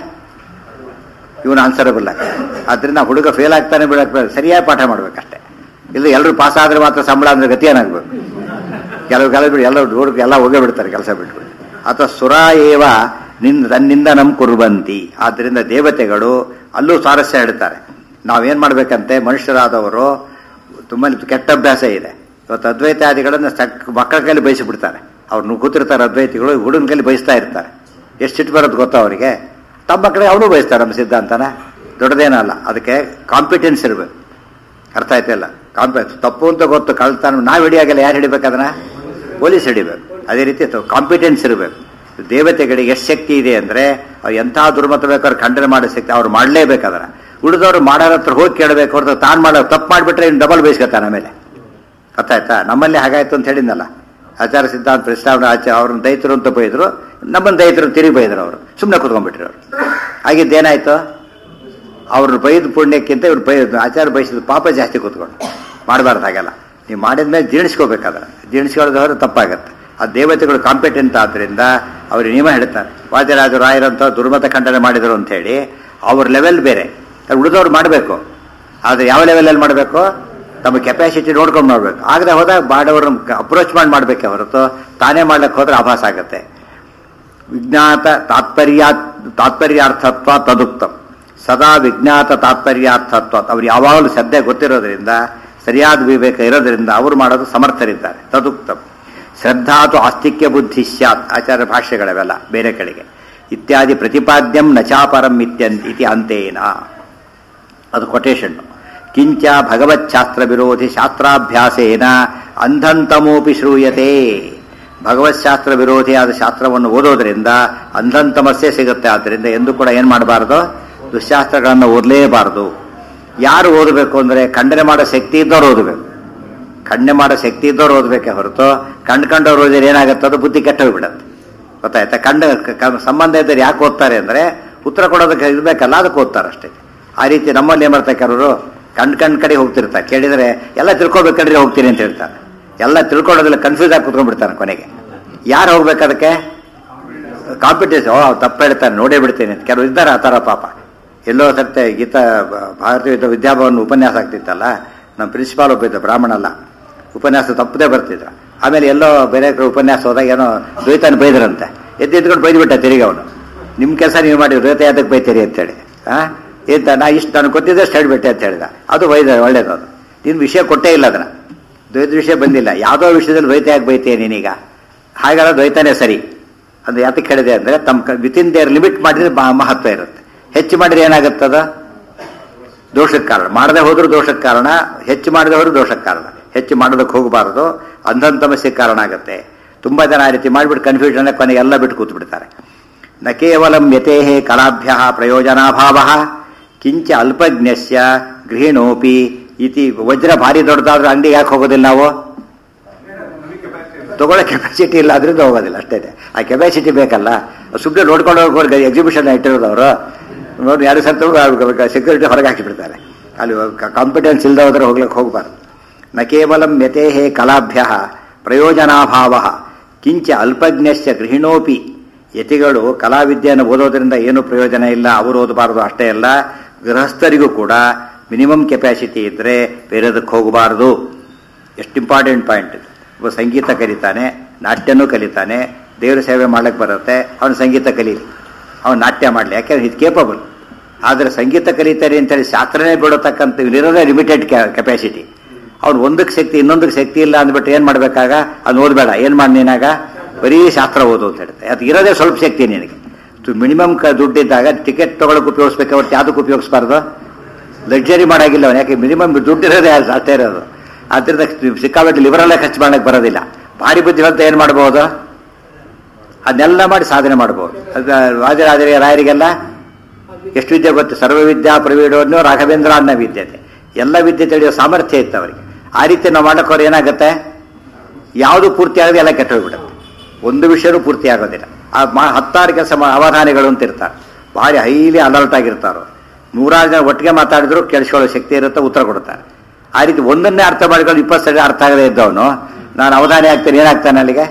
ಇವನು ಆನ್ಸರಬಲ್ ಆಗ ಆದ್ರಿಂದ ಹುಡುಗ ಫೇಲ್ ಆಗ್ತಾನೆ ಬಿಡಕ್ಕೆ ಸರಿಯಾಗಿ ಪಾಠ ಮಾಡ್ಬೇಕಷ್ಟೇ ಇಲ್ಲ ಎಲ್ಲರೂ ಪಾಸ್ ಆದ್ರೆ ಮಾತ್ರ ಸಂಬಳ ಅಂದ್ರೆ ಗತಿ ಏನಾಗಬೇಕು ಕೆಲವು ಕೆಲವು ಬಿಡಿ ಎಲ್ಲ ಹುಡುಗ ಎಲ್ಲ ಹೋಗೇ ಬಿಡ್ತಾರೆ ಕೆಲಸ ಬಿಟ್ಬಿಟ್ಟು ಅಥವಾ ಸುರ ಏವ ನಿನ್ ತನ್ನಿಂದ ನಮ್ ಕುರ್ಬಂತಿ ಆದ್ದರಿಂದ ದೇವತೆಗಳು ಅಲ್ಲೂ ಸ್ವಾರಸ್ಯ ಹೇಳ್ತಾರೆ ನಾವೇನ್ ಮಾಡ್ಬೇಕಂತೆ ಮನುಷ್ಯರಾದವರು ತುಂಬಾ ಕೆಟ್ಟ ಅಭ್ಯಾಸ ಇದೆ ಇವತ್ತು ಅದ್ವೈತಾದಿಗಳನ್ನು ಸಕ್ ಮಕ್ಕಳ ಕೈಲಿ ಬಯಸಿಬಿಡ್ತಾರೆ ಅವ್ರು ಕೂತಿರ್ತಾರೆ ಅದ್ವೈತಿಗಳು ಹುಡುಗನ ಕೈಲಿ ಬಯಸ್ತಾ ಇರ್ತಾರೆ ಎಷ್ಟು ಸಿಟ್ಟು ಬರೋದು ಗೊತ್ತಾ ಅವರಿಗೆ ತಮ್ಮ ಮಕ್ಕಳಿಗೆ ಅವನು ಬಯಸ್ತಾರೆ ನಮ್ಮ ಸಿದ್ಧಾಂತನ ದೊಡ್ಡದೇನಲ್ಲ ಅದಕ್ಕೆ ಕಾಂಪಿಟೆನ್ಸ್ ಇರಬೇಕು ಅರ್ಥ ಆಯ್ತಲ್ಲ ಕಾಂಪಿಟೆನ್ಸ್ ತಪ್ಪು ಅಂತ ಗೊತ್ತು ಕಳ್ತಾನ ನಾವು ಹಿಡಿಯಾಗಲ್ಲ ಯಾರು ಹಿಡಿಬೇಕದನ್ನ ಪೊಲೀಸ್ ಹಿಡಿಬೇಕು ಅದೇ ರೀತಿ ಕಾಂಪಿಟೆನ್ಸ್ ಇರಬೇಕು ದೇವತೆಗಳಿಗೆ ಎಷ್ಟು ಶಕ್ತಿ ಇದೆ ಅಂದ್ರೆ ಅವ್ರು ಎಂಥ ದುರ್ಮತ ಬೇಕಾದ್ರೆ ಖಂಡನೆ ಮಾಡೋ ಶಕ್ತಿ ಅವ್ರು ಮಾಡಲೇಬೇಕು ಅದನ್ನ ಉಳಿದವ್ರು ಮಾಡೋರ ಹತ್ರ ಹೋಗಿ ಕೇಳಬೇಕು ಹೊರತು ತಾನು ಮಾಡೋ ತಪ್ಪು ಮಾಡಿಬಿಟ್ರೆ ಇನ್ನು ಡಬಲ್ ಬಯಸ್ಕೊತಾನೆ ಆಮೇಲೆ ಅರ್ಥ ಆಯ್ತಾ ನಮ್ಮಲ್ಲಿ ಹಾಗಾಯ್ತು ಅಂತ ಹೇಳಿದ್ನಲ್ಲ ಆಚಾರ ಸಿದ್ಧಾಂತ ಪ್ರಸ್ತಾವನೆ ಆಚಾರ ಅವ್ರನ್ನ ದೈತರು ಅಂತ ಬೈದ್ರು ನಮ್ಮನ್ನ ದೈತರು ತಿರುಗಿ ಬೈದ್ರು ಅವರು ಸುಮ್ಮನೆ ಕುತ್ಕೊಂಡ್ಬಿಟ್ರು ಅವರು ಆಗಿದ್ದೇನಾಯ್ತು ಅವ್ರ ಬೈದ ಪುಣ್ಯಕ್ಕಿಂತ ಇವ್ರು ಬೈ ಆಚಾರ ಬಯಸಿದ ಪಾಪ ಜಾಸ್ತಿ ಕೂತ್ಕೊಂಡು ಮಾಡಬಾರ್ದು ಹಾಗೆಲ್ಲ ನೀವು ಮಾಡಿದ್ಮೇಲೆ ಜೀರ್ಣಿಸ್ಕೋಬೇಕಾದ್ರೆ ಜೀರ್ಣಿಸ್ಕೊಳ್ಳೋದು ಹೋದ್ರೆ ತಪ್ಪಾಗತ್ತೆ ಆ ದೇವತೆಗಳು ಕಾಂಪಿಟೆಂಟ್ ಆದ್ದರಿಂದ ಅವರು ನಿಯಮ ಹೇಳ್ತಾರೆ ವಾದ್ಯರಾಜ ರಾಯರಂತ ದುರ್ಮತ ಖಂಡನೆ ಮಾಡಿದರು ಅಂತ ಹೇಳಿ ಅವ್ರ ಲೆವೆಲ್ ಬೇರೆ ಉಳಿದವ್ರು ಮಾಡಬೇಕು ಆದರೆ ಯಾವ ಲೆವೆಲಲ್ಲಿ ಮಾಡಬೇಕು ತಮ್ಮ ಕೆಪಾಸಿಟಿ ನೋಡ್ಕೊಂಡು ಮಾಡ್ಬೇಕು ಆಗದೆ ಹೋದಾಗ ಬಾಡವ್ರನ್ನ ಅಪ್ರೋಚ್ ಮಾಡಿ ಮಾಡಬೇಕೆ ಹೊರತು ತಾನೇ ಮಾಡ್ಲಿಕ್ಕೆ ಹೋದ್ರೆ ಆಭಾಸ ಆಗುತ್ತೆ ವಿಜ್ಞಾತ ತಾತ್ಪರ್ಯ ತಾತ್ಪರ್ಯಾರ್ಥತ್ವ ತದುಕ್ತಂ ಸದಾ ವಿಜ್ಞಾತ ತಾತ್ಪರ್ಯಾರ್ಥತ್ವ ಅವ್ರು ಯಾವಾಗಲೂ ಸದ್ಯ ಗೊತ್ತಿರೋದ್ರಿಂದ ಸರಿಯಾದ ವಿವೇಕ ಇರೋದ್ರಿಂದ ಅವರು ಮಾಡೋದು ಸಮರ್ಥರಿದ್ದಾರೆ ತದುಕ್ತಂ ಶ್ರದ್ಧಾತು ಆಸ್ತಿಕ್ಯ ಬುದ್ಧಿ ಸ್ಯಾತ್ ಆಚಾರ್ಯ ಭಾಷೆಗಳವೆಲ್ಲ ಬೇರೆ ಕಡೆಗೆ ಇತ್ಯಾದಿ ಪ್ರತಿಪಾದ್ಯಂ ನಚಾಪರಂ ಇತ್ಯಂತ ಇತಿ ಅಂತೇನ ಅದು ಕೊಟೇಶನ್ ಕಿಂಚ ಭಗವಚ್ಛಾಸ್ತ್ರ ವಿರೋಧಿ ಶಾಸ್ತ್ರಾಭ್ಯಾಸೇನ ಅಂಧಂತಮೋಪಿ ಶ್ರೂಯತೆ ಭಗವತ್ಶಾಸ್ತ್ರ ವಿರೋಧಿಯಾದ ಶಾಸ್ತ್ರವನ್ನು ಓದೋದ್ರಿಂದ ಅಂಧಂತಮಸ್ಸೇ ಸಿಗುತ್ತೆ ಆದ್ದರಿಂದ ಎಂದು ಕೂಡ ಏನು ಮಾಡಬಾರ್ದು ದುಶ್ಶಾಸ್ತ್ರಗಳನ್ನು ಓದಲೇಬಾರದು ಯಾರು ಓದಬೇಕು ಅಂದರೆ ಖಂಡನೆ ಮಾಡೋ ಶಕ್ತಿ ಇದ್ದವ್ರು ಓದಬೇಕು ಖಂಡನೆ ಮಾಡೋ ಶಕ್ತಿ ಇದ್ದವ್ರು ಓದಬೇಕೆ ಹೊರತು ಕಂಡ್ಕೊಂಡವ್ರು ಓದಿದ್ರೆ ಏನಾಗುತ್ತೆ ಅದು ಬುದ್ಧಿ ಕೆಟ್ಟೋಗ್ಬಿಡತ್ತೆ ಗೊತ್ತಾಯ್ತಾ ಕಂಡ ಕ- ಸಂಬಂಧ ಇದ್ದರೆ ಯಾಕೆ ಓದ್ತಾರೆ ಅಂದರೆ ಉತ್ತರ ಕೊಡೋದಕ್ಕೆ ಇರಬೇಕಲ್ಲ ಅದಕ್ಕೆ ಓದ್ತಾರೆ ಅಷ್ಟೇ ಆ ರೀತಿ ನಮ್ಮಲ್ಲಿ ಏನು ಮಾಡ್ತಾರೆ ಕೆಲವರು ಕಣ್ ಕಣ್ ಕಡೆ ಹೋಗ್ತಿರ್ತಾರೆ ಕೇಳಿದರೆ ಎಲ್ಲ ತಿಳ್ಕೊಬೇಕಂದ್ರೆ ಹೋಗ್ತೀನಿ ಅಂತ ಹೇಳ್ತಾರೆ ಎಲ್ಲ ತಿಳ್ಕೊಳ್ಳೋದಿಲ್ಲ ಕನ್ಫ್ಯೂಸ್ ಆಗಿ ಕುತ್ಕೊಂಡ್ಬಿಡ್ತಾನೆ ಕೊನೆಗೆ ಯಾರು ಹೋಗ್ಬೇಕು ಅದಕ್ಕೆ ಕಾಂಪಿಟೇಷನ್ ಓ ತಪ್ಪು ಹೇಳ್ತಾನೆ ನೋಡೇ ಬಿಡ್ತೇನೆ ಅಂತ ಕೆಲವರು ಇದ್ದಾರೆ ಆ ಥರ ಪಾಪ ಎಲ್ಲೋ ಸರ್ತೆ ಗೀತಾ ಭಾರತೀಯ ವಿದ್ಯಾ- ವಿದ್ಯಾಭವನ ಉಪನ್ಯಾಸ ಆಗ್ತಿತ್ತಲ್ಲ ನಮ್ಮ ಪ್ರಿನ್ಸಿಪಾಲ್ ಒಬ್ಬ ಇದ್ದ ಬ್ರಾಹ್ಮಣ ಅಲ್ಲ ಉಪನ್ಯಾಸ ತಪ್ಪದೇ ಬರ್ತಿದ್ದ ಆಮೇಲೆ ಎಲ್ಲೋ ಬೇರೆ ಕಡೆ ಉಪನ್ಯಾಸ ಹೋದಾಗ ಏನೋ ದ್ವೈತಾನ ಬೈದ್ರಂತೆ ಎದ್ದು ಎದ್ಕೊಂಡು ಬೈದ್ಬಿಟ್ಟ ತಿರುಗಿ ಅವನು ನಿಮ್ಮ ಕೆಲಸ ನೀವು ಮಾಡಿ ದ್ವೈತ ಯಾತಕ್ಕೆ ಬೈತೀರಿ ಅಂತೇಳಿ ಆ ಎಂತ ನಾ ಇಷ್ಟು ನನಗೆ ಗೊತ್ತಿದ್ದಷ್ಟು ಹೇಳ್ಬಿಟ್ಟೆ ಅಂತ ಹೇಳಿದ ಅದು ಬೈದ ಒಳ್ಳೇದು ಅದು ನಿನ್ನ ವಿಷಯ ಕೊಟ್ಟೇ ಇಲ್ಲ ಅದನ್ನ ದ್ವೈತ ವಿಷಯ ಬಂದಿಲ್ಲ ಯಾವುದೋ ವಿಷಯದಲ್ಲಿ ದ್ವೈತ ಯಾಕೆ ಬೈತೀಯ ನೀನೀಗ ಹಾಗಾದ್ರೆ ದ್ವೈತನೇ ಸರಿ ಅದು ಯಾತಕ್ಕೆ ಹೇಳಿದೆ ಅಂದರೆ ತಮ್ಮ ವಿತಿನ್ ದೇರ್ ಲಿಮಿಟ್ ಮಾಡಿದ್ರೆ ಮಹ- ಮಹತ್ವ ಇರುತ್ತೆ ಹೆಚ್ಚು ಮಾಡಿದ್ರೆ ಏನಾಗುತ್ತದ ದೋಷಕ್ಕೆ ಕಾರಣ ಮಾಡದೆ ಹೋದ್ರೂ ದೋಷಕ್ಕೆ ಕಾರಣ ಹೆಚ್ಚು ಮಾಡದೆ ಹೋದ್ರೂ ದೋಷಕ್ಕೆ ಕಾರಣ ಹೆಚ್ಚು ಮಾಡೋದಕ್ಕೆ ಹೋಗಬಾರದು ಅಂಧನ್ ಸಮಸ್ಯೆ ಕಾರಣ ಆಗುತ್ತೆ ತುಂಬಾ ಜನ ಆ ರೀತಿ ಮಾಡಿಬಿಟ್ಟು ಕನ್ಫ್ಯೂಷನ್ ಕೊನೆಗೆ ಎಲ್ಲ ಬಿಟ್ಟು ಕೂತು ಬಿಡ್ತಾರೆ ನ ಕೇವಲಂ ಯತೇಹೇ ಕಲಾಭ್ಯ ಪ್ರಯೋಜನಾಭಾವ ಕಿಂಚ ಅಲ್ಪಜ್ಞಸ್ಯ ಗೃಹಿಣೋಪಿ ಇತಿ ವಜ್ರ ಭಾರಿ ದೊಡ್ಡದಾದ್ರೂ ಅಂಗಡಿಗೆ ಯಾಕೆ ಹೋಗೋದಿಲ್ಲ ನಾವು ತಗೊಳ್ಳೋ ಕೆಪಾಸಿಟಿ ಇಲ್ಲ ಅದರಿಂದ ಹೋಗೋದಿಲ್ಲ ಅಷ್ಟೇ ಆ ಕೆಪಾಸಿಟಿ ಬೇಕಲ್ಲ ಸುಮ್ಮನೆ ನೋಡ್ಕೊಂಡು ಹೋಗೋರ್ಗೆ ಎಕ್ಸಿಬಿಷನ್ ಇಟ್ಟಿರೋದು ಅವರು ನೋಡಿ ಯಾರು ಸತ್ತು ಸೆಕ್ಯೂರಿಟಿ ಹೊರಗೆ ಹಾಕಿಬಿಡ್ತಾರೆ ಅಲ್ಲಿ ಕಾಂಪಿಟೆನ್ಸ್ ಇಲ್ಲದೆ ಹೋದ್ರೆ ಹೋಗ್ಲಿಕ್ಕೆ ಹೋಗಬಾರ್ದು ನ ಕೇವಲಂ ಯತೇಹೇ ಕಲಾಭ್ಯ ಪ್ರಯೋಜನಾಭಾವ ಕಿಂಚ ಅಲ್ಪಜ್ಞಶ್ಚ ಗೃಹಿಣೋಪಿ ಯತಿಗಳು ಕಲಾವಿದ್ಯೆಯನ್ನು ಓದೋದ್ರಿಂದ ಏನು ಪ್ರಯೋಜನ ಇಲ್ಲ ಅವರು ಓದಬಾರದು ಅಷ್ಟೇ ಅಲ್ಲ ಗೃಹಸ್ಥರಿಗೂ ಕೂಡ ಮಿನಿಮಮ್ ಕೆಪಾಸಿಟಿ ಇದ್ದರೆ ಬೇರೆದಕ್ಕೆ ಹೋಗಬಾರದು ಎಷ್ಟು ಇಂಪಾರ್ಟೆಂಟ್ ಪಾಯಿಂಟ್ ಇದು ಒಬ್ಬ ಸಂಗೀತ ಕಲಿತಾನೆ ನಾಟ್ಯನೂ ಕಲಿತಾನೆ ದೇವರ ಸೇವೆ ಮಾಡಕ್ಕೆ ಬರುತ್ತೆ ಅವನು ಸಂಗೀತ ಕಲೀಲಿ ಅವನು ನಾಟ್ಯ ಮಾಡಲಿ ಯಾಕೆಂದ್ರೆ ಇದು ಕೇಪಬಲ್ ಆದರೆ ಸಂಗೀತ ಕಲಿತಾರೆ ಅಂತೇಳಿ ಶಾಸ್ತ್ರನೇ ಬಿಡತಕ್ಕಂಥ ಇಲ್ಲಿರೋದೇ ಲಿಮಿಟೆಡ್ ಕೆಪಾಸಿಟಿ ಅವ್ನು ಒಂದಕ್ಕೆ ಶಕ್ತಿ ಇನ್ನೊಂದಕ್ಕೆ ಶಕ್ತಿ ಇಲ್ಲ ಅಂದ್ಬಿಟ್ಟು ಏನು ಮಾಡಬೇಕಾಗ ಅದು ಓದಬೇಡ ಏನು ಮಾಡಿ ನೀನಾಗ ಬರೀ ಶಾಸ್ತ್ರ ಓದು ಅಂತ ಹೇಳ್ತೆ ಅದು ಇರೋದೇ ಸ್ವಲ್ಪ ಶಕ್ತಿ ನಿನಗೆ ಮಿನಿಮಮ್ ಕ ದುಡ್ಡಿದ್ದಾಗ ಟಿಕೆಟ್ ತೊಗೊಳಕ್ಕೆ ಉಪಯೋಗಿಸ್ಬೇಕು ಹೊರತು ಯಾವುದಕ್ಕೆ ಉಪಯೋಗಿಸ್ಬಾರ್ದು ಲಕ್ಸರಿ ಮಾಡಾಗಿಲ್ಲ ಅವನು ಯಾಕೆ ಮಿನಿಮಮ್ ದುಡ್ಡು ಇರೋದೇ ಅಷ್ಟೇ ಅಷ್ಟೇ ಇರೋದು ಆದ್ದರಿಂದ ಸಿಕ್ಕಾಬಿಟ್ಟು ಲಿಬರಲ್ಲೇ ಖರ್ಚು ಮಾಡಕ್ಕೆ ಬರೋದಿಲ್ಲ ಭಾರಿ ಬುದ್ಧಿವಂತ ಏನು ಮಾಡ್ಬೋದು ಅದನ್ನೆಲ್ಲ ಮಾಡಿ ಸಾಧನೆ ಮಾಡ್ಬೋದು ಅದು ರಾಜರಾಜರಿಗೆ ರಾಯರಿಗೆಲ್ಲ ಎಷ್ಟು ವಿದ್ಯೆ ಗೊತ್ತು ಸರ್ವ ವಿದ್ಯಾ ಪ್ರವೀಣವನ್ನು ರಾಘವೇಂದ್ರ ಅನ್ನ ವಿದ್ಯತೆ ಎಲ್ಲ ವಿದ್ಯೆ ತಿಳಿಯೋ ಸಾಮರ್ಥ್ಯ ಇತ್ತು ಅವರಿಗೆ ಆ ರೀತಿ ನಾವು ಮಾಡಕ್ಕೆ ಏನಾಗುತ್ತೆ ಯಾವುದು ಪೂರ್ತಿ ಆಗದೆ ಎಲ್ಲ ಕೆಟ್ಟು ಹೋಗ್ಬಿಡುತ್ತೆ ಒಂದು ವಿಷಯನೂ ಪೂರ್ತಿ ಆಗೋದಿಲ್ಲ ಆ ಮಾ- ಹತ್ತಾರು ಕೆಲಸ ಅವಧಾನಿಗಳು ಅಂತ ಇರ್ತಾರೆ ಭಾರಿ ಹೈಲಿ ಅಲರ್ಟ್ ಆಗಿರ್ತಾರೋ ನೂರಾರು ಜನ ಒಟ್ಟಿಗೆ ಮಾತಾಡಿದ್ರು ಕೇಳಿಸ್ಕೊಳ್ಳೋ ಶಕ್ತಿ ಇರುತ್ತೆ ಉತ್ತರ ಕೊಡ್ತಾರೆ ಆ ರೀತಿ ಒಂದನ್ನೇ ಅರ್ಥ ಮಾಡ್ಕೊಂಡು ಇಪ್ಪತ್ತು ಸರಿ ಅರ್ಥ ಆಗದೆ ಇದ್ದವನು ನಾನು ಅವಧಾನಿ ಆಗ್ತೇನೆ ಏನಾಗ್ತಾನೆ ಅಲ್ಲಿಗೆ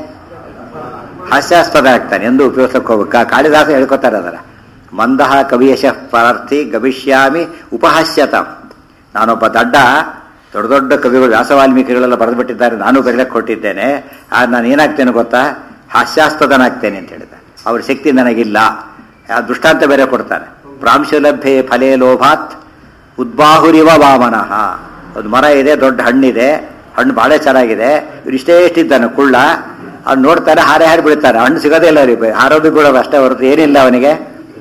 ಹಾಸ್ಯಾಸ್ಪದ ಆಗ್ತಾನೆ ಎಂದು ಉಪಯೋಗಿಸಕ್ಕೆ ಹೋಗ್ಬೇಕು ಕಾಳಿದಾಸ ಹೇಳ್ಕೊತಾರೆ ಅದರ ಮಂದಹ ಕವಿಯಶ ಪ್ರಾರ್ಥಿ ಗವಿಷ್ಯಾಮಿ ಉಪಹಾಸ್ಯತ ನಾನೊಬ್ಬ ದಡ್ಡ ದೊಡ್ಡ ದೊಡ್ಡ ಕವಿಗಳು ವ್ಯಾಸವಾಲ್ಮೀಕಿಗಳೆಲ್ಲ ಬರೆದುಬಿಟ್ಟಿದ್ದಾರೆ ನಾನು ಬರೀಲಕ್ಕೆ ಕೊಟ್ಟಿದ್ದೇನೆ ಆ ನಾನು ಏನಾಗ್ತೇನೆ ಗೊತ್ತಾ ಹಾಸ್ಯಾಸ್ಪದನಾಗ್ತೇನೆ ಅಂತ ಹೇಳಿದ ಅವ್ರ ಶಕ್ತಿ ನನಗಿಲ್ಲ ಆ ದೃಷ್ಟಾಂತ ಬೇರೆ ಕೊಡ್ತಾನೆ ಪ್ರಾಂಶುಲಭ್ಯೆ ಫಲೇ ಲೋಭಾತ್ ಉದ್ಬಾಹುರಿವ ವಾಮನಃ ಒಂದು ಮರ ಇದೆ ದೊಡ್ಡ ಹಣ್ಣಿದೆ ಹಣ್ಣು ಭಾಳ ಚೆನ್ನಾಗಿದೆ ಇವ್ರು ಇಷ್ಟೇ ಇಷ್ಟಿದ್ದಾನೆ ಕುಳ್ಳ ಅವ್ನು ನೋಡ್ತಾರೆ ಹಾರೆ ಹಾರಿ ಬಿಡ್ತಾರೆ ಹಣ್ಣು ಸಿಗೋದೇ ಇಲ್ಲ ಅವ್ರಿಗೆ ಹಾರೋದು ಬೀಳೋದು ಅಷ್ಟೇ ಹೊರತು ಏನಿಲ್ಲ ಅವನಿಗೆ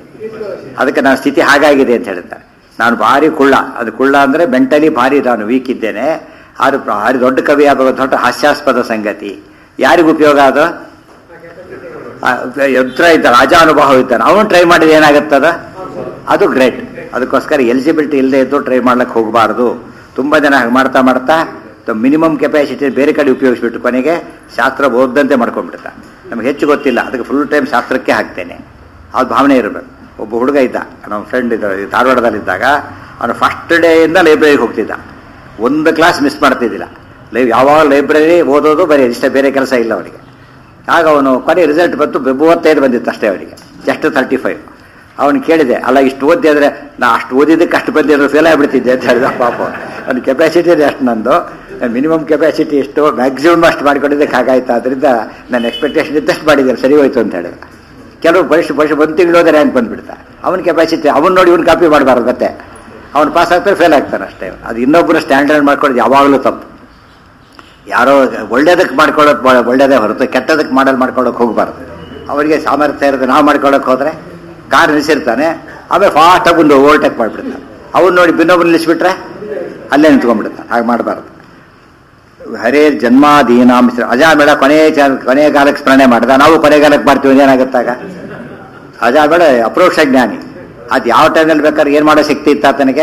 ಅದಕ್ಕೆ ನನ್ನ ಸ್ಥಿತಿ ಹಾಗಾಗಿದೆ ಅಂತ ಹೇಳ್ತಾರೆ ನಾನು ಭಾರಿ ಕುಳ್ಳ ಅದು ಕುಳ್ಳ ಅಂದರೆ ಮೆಂಟಲಿ ಭಾರಿ ನಾನು ವೀಕ್ ಇದ್ದೇನೆ ಆದ್ರೆ ಭಾರಿ ದೊಡ್ಡ ಕವಿ ಆಗೋ ದೊಡ್ಡ ಹಾಸ್ಯಾಸ್ಪದ ಸಂಗತಿ ಯಾರಿಗೂ ಉಪಯೋಗ ಅದು ಆ, ಯಂತ್ರ ಇದ್ದ ರಾಜಾನುಭವ ಇದ್ದಾನೆ ಅವನು ಟ್ರೈ ಮಾಡಿದ್ರೆ ಏನಾಗುತ್ತದ ಅದು ಗ್ರೇಟ್ ಅದಕ್ಕೋಸ್ಕರ ಎಲಿಜಿಬಿಲಿಟಿ ಇಲ್ಲದೆ ಇದ್ದು ಟ್ರೈ ಮಾಡ್ಲಿಕ್ಕೆ ಹೋಗಬಾರ್ದು ತುಂಬ ಜನ ಹಾಗೆ ಮಾಡ್ತಾ ಮಾಡ್ತಾ ಮಿನಿಮಮ್ ಕೆಪಾಸಿಟಿ ಬೇರೆ ಕಡೆ ಉಪಯೋಗಿಸ್ಬಿಟ್ಟು ಕೊನೆಗೆ ಶಾಸ್ತ್ರ ಓದಂತೆ ಮಾಡ್ಕೊಂಡ್ಬಿಡ್ತಾ ನಮ್ಗೆ ಹೆಚ್ಚು ಗೊತ್ತಿಲ್ಲ ಅದಕ್ಕೆ ಫುಲ್ ಟೈಮ್ ಶಾಸ್ತ್ರಕ್ಕೆ ಹಾಕ್ತೇನೆ ಅದು ಭಾವನೆ ಇರಬೇಕು ಒಬ್ಬ ಹುಡುಗ ಇದ್ದ ನಮ್ಮ ಫ್ರೆಂಡ್ ಇದ್ದ ಧಾರವಾಡದಲ್ಲಿದ್ದಾಗ ಅವನು ಫಸ್ಟ್ ಡೇಯಿಂದ ಲೈಬ್ರರಿಗೆ ಹೋಗ್ತಿದ್ದ ಒಂದು ಕ್ಲಾಸ್ ಮಿಸ್ ಮಾಡ್ತಿದ್ದಿಲ್ಲ ಲೈ ಯಾವಾಗ ಲೈಬ್ರರಿ ಓದೋದು ಬರೀ ಇಷ್ಟ ಬೇರೆ ಕೆಲಸ ಇಲ್ಲ ಅವನಿಗೆ ಆಗ ಅವನು ಕೊನೆ ರಿಸಲ್ಟ್ ಬಂತು ಮೂವತ್ತೈದು ಬಂದಿತ್ತು ಅಷ್ಟೇ ಅವನಿಗೆ ಜಸ್ಟ್ ತರ್ಟಿ ಫೈವ್ ಅವನು ಕೇಳಿದೆ ಅಲ್ಲ ಇಷ್ಟು ಓದಿ ಅಂದರೆ ನಾ ಅಷ್ಟು ಓದಿದ್ದಕ್ಕೆ ಅಷ್ಟು ಬಂದಿರೋ ಫೇಲ್ ಆಗಿಬಿಡ್ತಿದ್ದೆ ಅಂತ ಹೇಳಿದ ಪಾಪ ಅವ್ನ ಕೆಪಾಸಿಟಿ ಇದೆ ಅಷ್ಟು ನಂದು ಮಿನಿಮಮ್ ಕೆಪಾಸಿಟಿ ಎಷ್ಟು ಮ್ಯಾಕ್ಸಿಮಮ್ ಅಷ್ಟು ಮಾಡ್ಕೊಂಡಿದ್ದಕ್ಕೆ ಹಾಗಾಯ್ತು ಅದರಿಂದ ನನ್ನ ಎಕ್ಸ್ಪೆಕ್ಟೇಷನ್ ಇದ್ದಷ್ಟು ಮಾಡಿದ್ದಾರೆ ಸರಿ ಹೋಯ್ತು ಅಂತ ಹೇಳಿದ ಕೆಲವು ಪರೀಕ್ಷೆ ಪರೀಕ್ಷೆ ಒಂದು ತಿಂಗಳು ಹೋದ್ರೆ ರ್ಯಾಂಕ್ ಬಂದ್ಬಿಡ್ತಾ ಅವನ ಕೆಪಾಸಿಟಿ ಅವನು ನೋಡಿ ಇವ್ನು ಕಾಪಿ ಮಾಡಬಾರ್ದು ಮತ್ತೆ ಅವ್ನು ಪಾಸ್ ಆಗ್ತಾರೆ ಫೇಲ್ ಆಗ್ತಾನೆ ಅಷ್ಟೇ ಅದು ಇನ್ನೊಬ್ಬರು ಸ್ಟ್ಯಾಂಡರ್ಡ್ ಮಾಡ್ಕೊಳ್ಳೋದು ಯಾವಾಗಲೂ ತಪ್ಪು ಯಾರೋ ಒಳ್ಳೇದಕ್ಕೆ ಮಾಡ್ಕೊಳ್ಳೋಕೆ ಒಳ್ಳೇದೇ ಹೊರತು ಕೆಟ್ಟದಕ್ಕೆ ಮಾಡಲ್ ಮಾಡ್ಕೊಳ್ಳೋಕೆ ಹೋಗಬಾರ್ದು ಅವರಿಗೆ ಸಾಮರ್ಥ್ಯ ಇರೋದು ನಾವು ಮಾಡ್ಕೊಳ್ಳೋಕೆ ಹೋದರೆ ಕಾರ್ ನಿಲ್ಲಿಸಿರ್ತಾನೆ ಆಮೇಲೆ ಫಾಸ್ಟಾಗಿ ಬಂದು ಓವರ್ಟೇಕ್ ಮಾಡಿಬಿಡ್ತಾನೆ ಅವ್ನು ನೋಡಿ ಬಿನ್ನೊಬ್ರು ನಿಲ್ಲಿಸ್ಬಿಟ್ರೆ ಅಲ್ಲೇ ನಿಂತ್ಕೊಂಡ್ಬಿಡ್ತಾನೆ ಹಾಗೆ ಮಾಡಬಾರ್ದು ಹರೇ ಜನ್ಮಾದೀನಾಂ ಅಜಾಮೇಳ ಕೊನೆ ಚ- ಕೊನೆ ಕಾಲಕ್ಕೆ ಸ್ಮರಣೆ ಮಾಡ್ದ ನಾವು ಕೊನೆ ಕಾಲಕ್ಕೆ ಮಾಡ್ತೀವಿ ಏನಾಗುತ್ತಾಗ ಅಜಾಮೇಳ ಅಪ್ರೋಕ್ಷ ಜ್ಞಾನಿ ಅದು ಯಾವ ಟೈಮಲ್ಲಿ ಬೇಕಾದ್ರೆ ಏನು ಮಾಡೋ ಶಕ್ತಿ ಇತ್ತು ಆತನಿಗೆ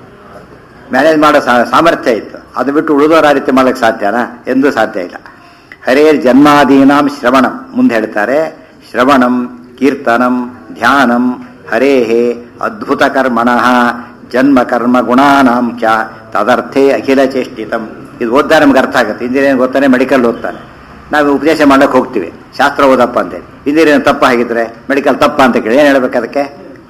ಮ್ಯಾನೇಜ್ ಮಾಡೋ ಸಾ- ಸಾಮರ್ಥ್ಯ ಇತ್ತು ಅದು ಬಿಟ್ಟು ಉಳಿದೋರು ಆ ರೀತಿ ಮಾಡೋಕ್ಕೆ ಸಾಧ್ಯನಾ ಎಂದೂ ಸಾಧ್ಯ ಇಲ್ಲ ಹರೇ ಜನ್ಮಾದೀನಾಂ ಶ್ರವಣಂ ಮುಂದೆ ಹೇಳ್ತಾರೆ ಶ್ರವಣಂ ಕೀರ್ತನಂ ಧ್ಯಾನಂ ಹರೇಹೇ ಅದ್ಭುತ ಕರ್ಮಣಃ ಜನ್ಮ ಕರ್ಮ ಗುಣಾನಾಂ ಚ ತದರ್ಥೇ ಅಖಿಲ ಚೇಷ್ಟಿತಂ ಇದು ಓದ್ತಾ ನಮ್ಗೆ ಅರ್ಥ ಆಗುತ್ತೆ ಇಂಜಿನಿಯರಿಂಗ್ ಓದ್ತಾನೆ ಮೆಡಿಕಲ್ ಓದ್ತಾನೆ ನಾವು ಉಪದೇಶ ಮಾಡಕ್ಕೆ ಹೋಗ್ತೀವಿ ಶಾಸ್ತ್ರ ಓದಪ್ಪ ಅಂತೇಳಿ ಇಂಜಿನಿಯರಿಂಗ್ ತಪ್ಪ ಆಗಿದ್ರೆ ಮೆಡಿಕಲ್ ತಪ್ಪ ಅಂತ ಕೇಳಿ ಏನು ಹೇಳ್ಬೇಕು ಅದಕ್ಕೆ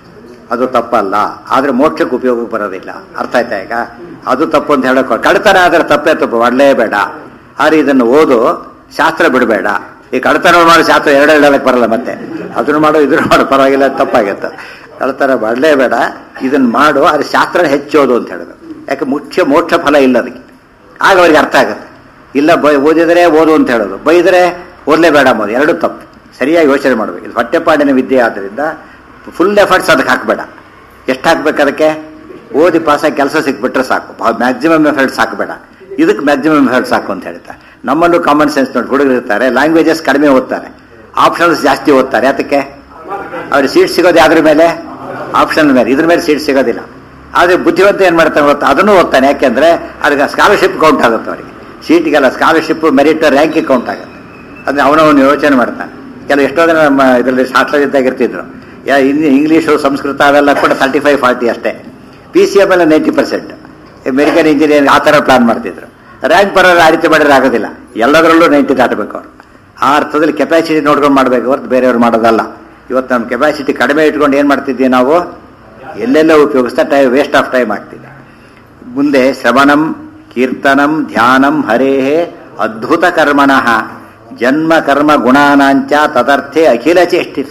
ಅದು ತಪ್ಪಲ್ಲ ಆದ್ರೆ ಮೋಕ್ಷಕ್ಕೆ ಉಪಯೋಗಕ್ಕೆ ಬರೋದಿಲ್ಲ ಅರ್ಥ ಆಯ್ತಾ ಈಗ ಅದು ತಪ್ಪು ಅಂತ ಹೇಳಕ್ ಕಳ್ತನ ಆದ್ರೆ ತಪ್ಪೇ ತಪ್ಪು ಮಾಡಲೇಬೇಡ ಆದ್ರೆ ಇದನ್ನು ಓದು ಶಾಸ್ತ್ರ ಬಿಡಬೇಡ ಈ ಕಳ್ತನ ಮಾಡೋ ಶಾಸ್ತ್ರ ಎರಡು ಹೇಳಕ್ ಬರಲ್ಲ ಮತ್ತೆ ಅದನ್ನು ಮಾಡೋ ಇದನ್ನು ಮಾಡೋ ಪರವಾಗಿಲ್ಲ ತಪ್ಪಾಗತ್ತೆ ಕಳ್ತನ ಮಾಡಲೇಬೇಡ ಇದನ್ನು ಮಾಡು ಅದು ಶಾಸ್ತ್ರ ಹೆಚ್ಚೋದು ಅಂತ ಹೇಳಿದ್ರು ಯಾಕೆ ಮುಖ್ಯ ಮೋಕ್ಷ ಫಲ ಇಲ್ಲ ಅದಕ್ಕೆ ಆಗ ಅವ್ರಿಗೆ ಅರ್ಥ ಆಗುತ್ತೆ ಇಲ್ಲ ಬೈ ಓದಿದರೆ ಓದು ಅಂತ ಹೇಳೋದು ಬೈದರೆ ಓದಲೇಬೇಡ ಅಂಬೋದು ಎರಡೂ ತಪ್ಪು ಸರಿಯಾಗಿ ಯೋಚನೆ ಮಾಡಬೇಕು ಇದು ಹೊಟ್ಟೆಪಾಡಿನ ವಿದ್ಯೆ ಆದ್ದರಿಂದ ಫುಲ್ ಎಫರ್ಟ್ಸ್ ಅದಕ್ಕೆ ಹಾಕಬೇಡ ಎಷ್ಟು ಹಾಕ್ಬೇಕು ಅದಕ್ಕೆ ಓದಿ ಪಾಸಾಗಿ ಕೆಲಸ ಸಿಕ್ಬಿಟ್ರೆ ಸಾಕು ಮ್ಯಾಕ್ಸಿಮಮ್ ಎಫರ್ಟ್ಸ್ ಹಾಕಬೇಡ ಇದಕ್ಕೆ ಮ್ಯಾಕ್ಸಿಮಮ್ ಎಫರ್ಟ್ಸ್ ಸಾಕು ಅಂತ ಹೇಳ್ತಾರೆ ನಮ್ಮಲ್ಲೂ ಕಾಮನ್ ಸೆನ್ಸ್ ನೋಡಿ ಹುಡುಗರು ಇರ್ತಾರೆ ಲ್ಯಾಂಗ್ವೇಜಸ್ ಕಡಿಮೆ ಓದ್ತಾರೆ ಆಪ್ಷನ್ಸ್ ಜಾಸ್ತಿ ಓದ್ತಾರೆ ಅದಕ್ಕೆ ಅವ್ರಿಗೆ ಸೀಟ್ ಸಿಗೋದು ಯಾವ್ದ್ರ ಮೇಲೆ ಆಪ್ಷನ್ ಮೇಲೆ ಇದ್ರ ಮೇಲೆ ಸೀಟ್ ಸಿಗೋದಿಲ್ಲ ಆದರೆ ಬುದ್ಧಿವಂತ ಏನು ಮಾಡ್ತಾನೆ ಗೊತ್ತಾ ಅದನ್ನು ಓದ್ತಾನೆ ಯಾಕೆಂದ್ರೆ ಅದಕ್ಕೆ ಸ್ಕಾಲರ್ಶಿಪ್ ಕೌಂಟ್ ಆಗುತ್ತೆ ಅವರಿಗೆ ಸೀಟ್ಗೆಲ್ಲ ಸ್ಕಾಲರ್ಶಿಪ್ ಮೆರಿಟ್ ರ್ಯಾಂಕಿಗೆ ಕೌಂಟ್ ಆಗುತ್ತೆ ಅಂದ್ರೆ ಅವನವನು ಯೋಚನೆ ಮಾಡ್ತಾನೆ ಕೆಲವು ಎಷ್ಟೋ ಜನ ನಮ್ಮ ಇದರಲ್ಲಿ ಶಾಸ್ತ್ರವಿದ್ದಾಗ ಇರ್ತಿದ್ರು ಯಾ ಇನ್ನು ಇಂಗ್ಲೀಷು ಸಂಸ್ಕೃತ ಅವೆಲ್ಲ ಕೂಡ ತರ್ಟಿ ಫೈವ್ ಫಾರ್ಟಿ ಅಷ್ಟೇ ಪಿ ಸಿ ಎಮ್ ಎಲ್ಲ ನೈಂಟಿ ಪರ್ಸೆಂಟ್ ಮೆಡಿಕಲ್ ಇಂಜಿನಿಯರಿಂಗ್ ಆ ಥರ ಪ್ಲಾನ್ ಮಾಡ್ತಿದ್ರು ರ್ಯಾಂಕ್ ಬರೋರು ಆ ರೀತಿ ಮಾಡಿದ್ರೆ ಆಗೋದಿಲ್ಲ ಎಲ್ಲದರಲ್ಲೂ ನೈಂಟಿ ದಾಟಬೇಕು ಅವರು ಆ ಅರ್ಥದಲ್ಲಿ ಕೆಪಾಸಿಟಿ ನೋಡ್ಕೊಂಡು ಮಾಡಬೇಕು ಹೊರತು ಬೇರೆಯವ್ರು ಮಾಡೋದಲ್ಲ ಇವತ್ತು ನಮ್ಮ ಕೆಪಾಸಿಟಿ ಕಡಿಮೆ ಇಟ್ಕೊಂಡು ಏನು ಮಾಡ್ತಿದ್ವಿ ನಾವು ಎಲ್ಲೆಲ್ಲ ಉಪಯೋಗಿಸ್ತಾ ಟೈಮ್ ವೇಸ್ಟ್ ಆಫ್ ಟೈಮ್ ಆಗ್ತಿದೆ ಮುಂದೆ ಶ್ರವಣಂ ಕೀರ್ತನಂ ಧ್ಯಾನಂ ಹರೇಹೇ ಅದ್ಭುತ ಕರ್ಮಣಃ ಜನ್ಮ ಕರ್ಮ ಗುಣಾನಾಂಚ ತದರ್ಥೆ ಅಖಿಲ ಚೇಷ್ಟಿ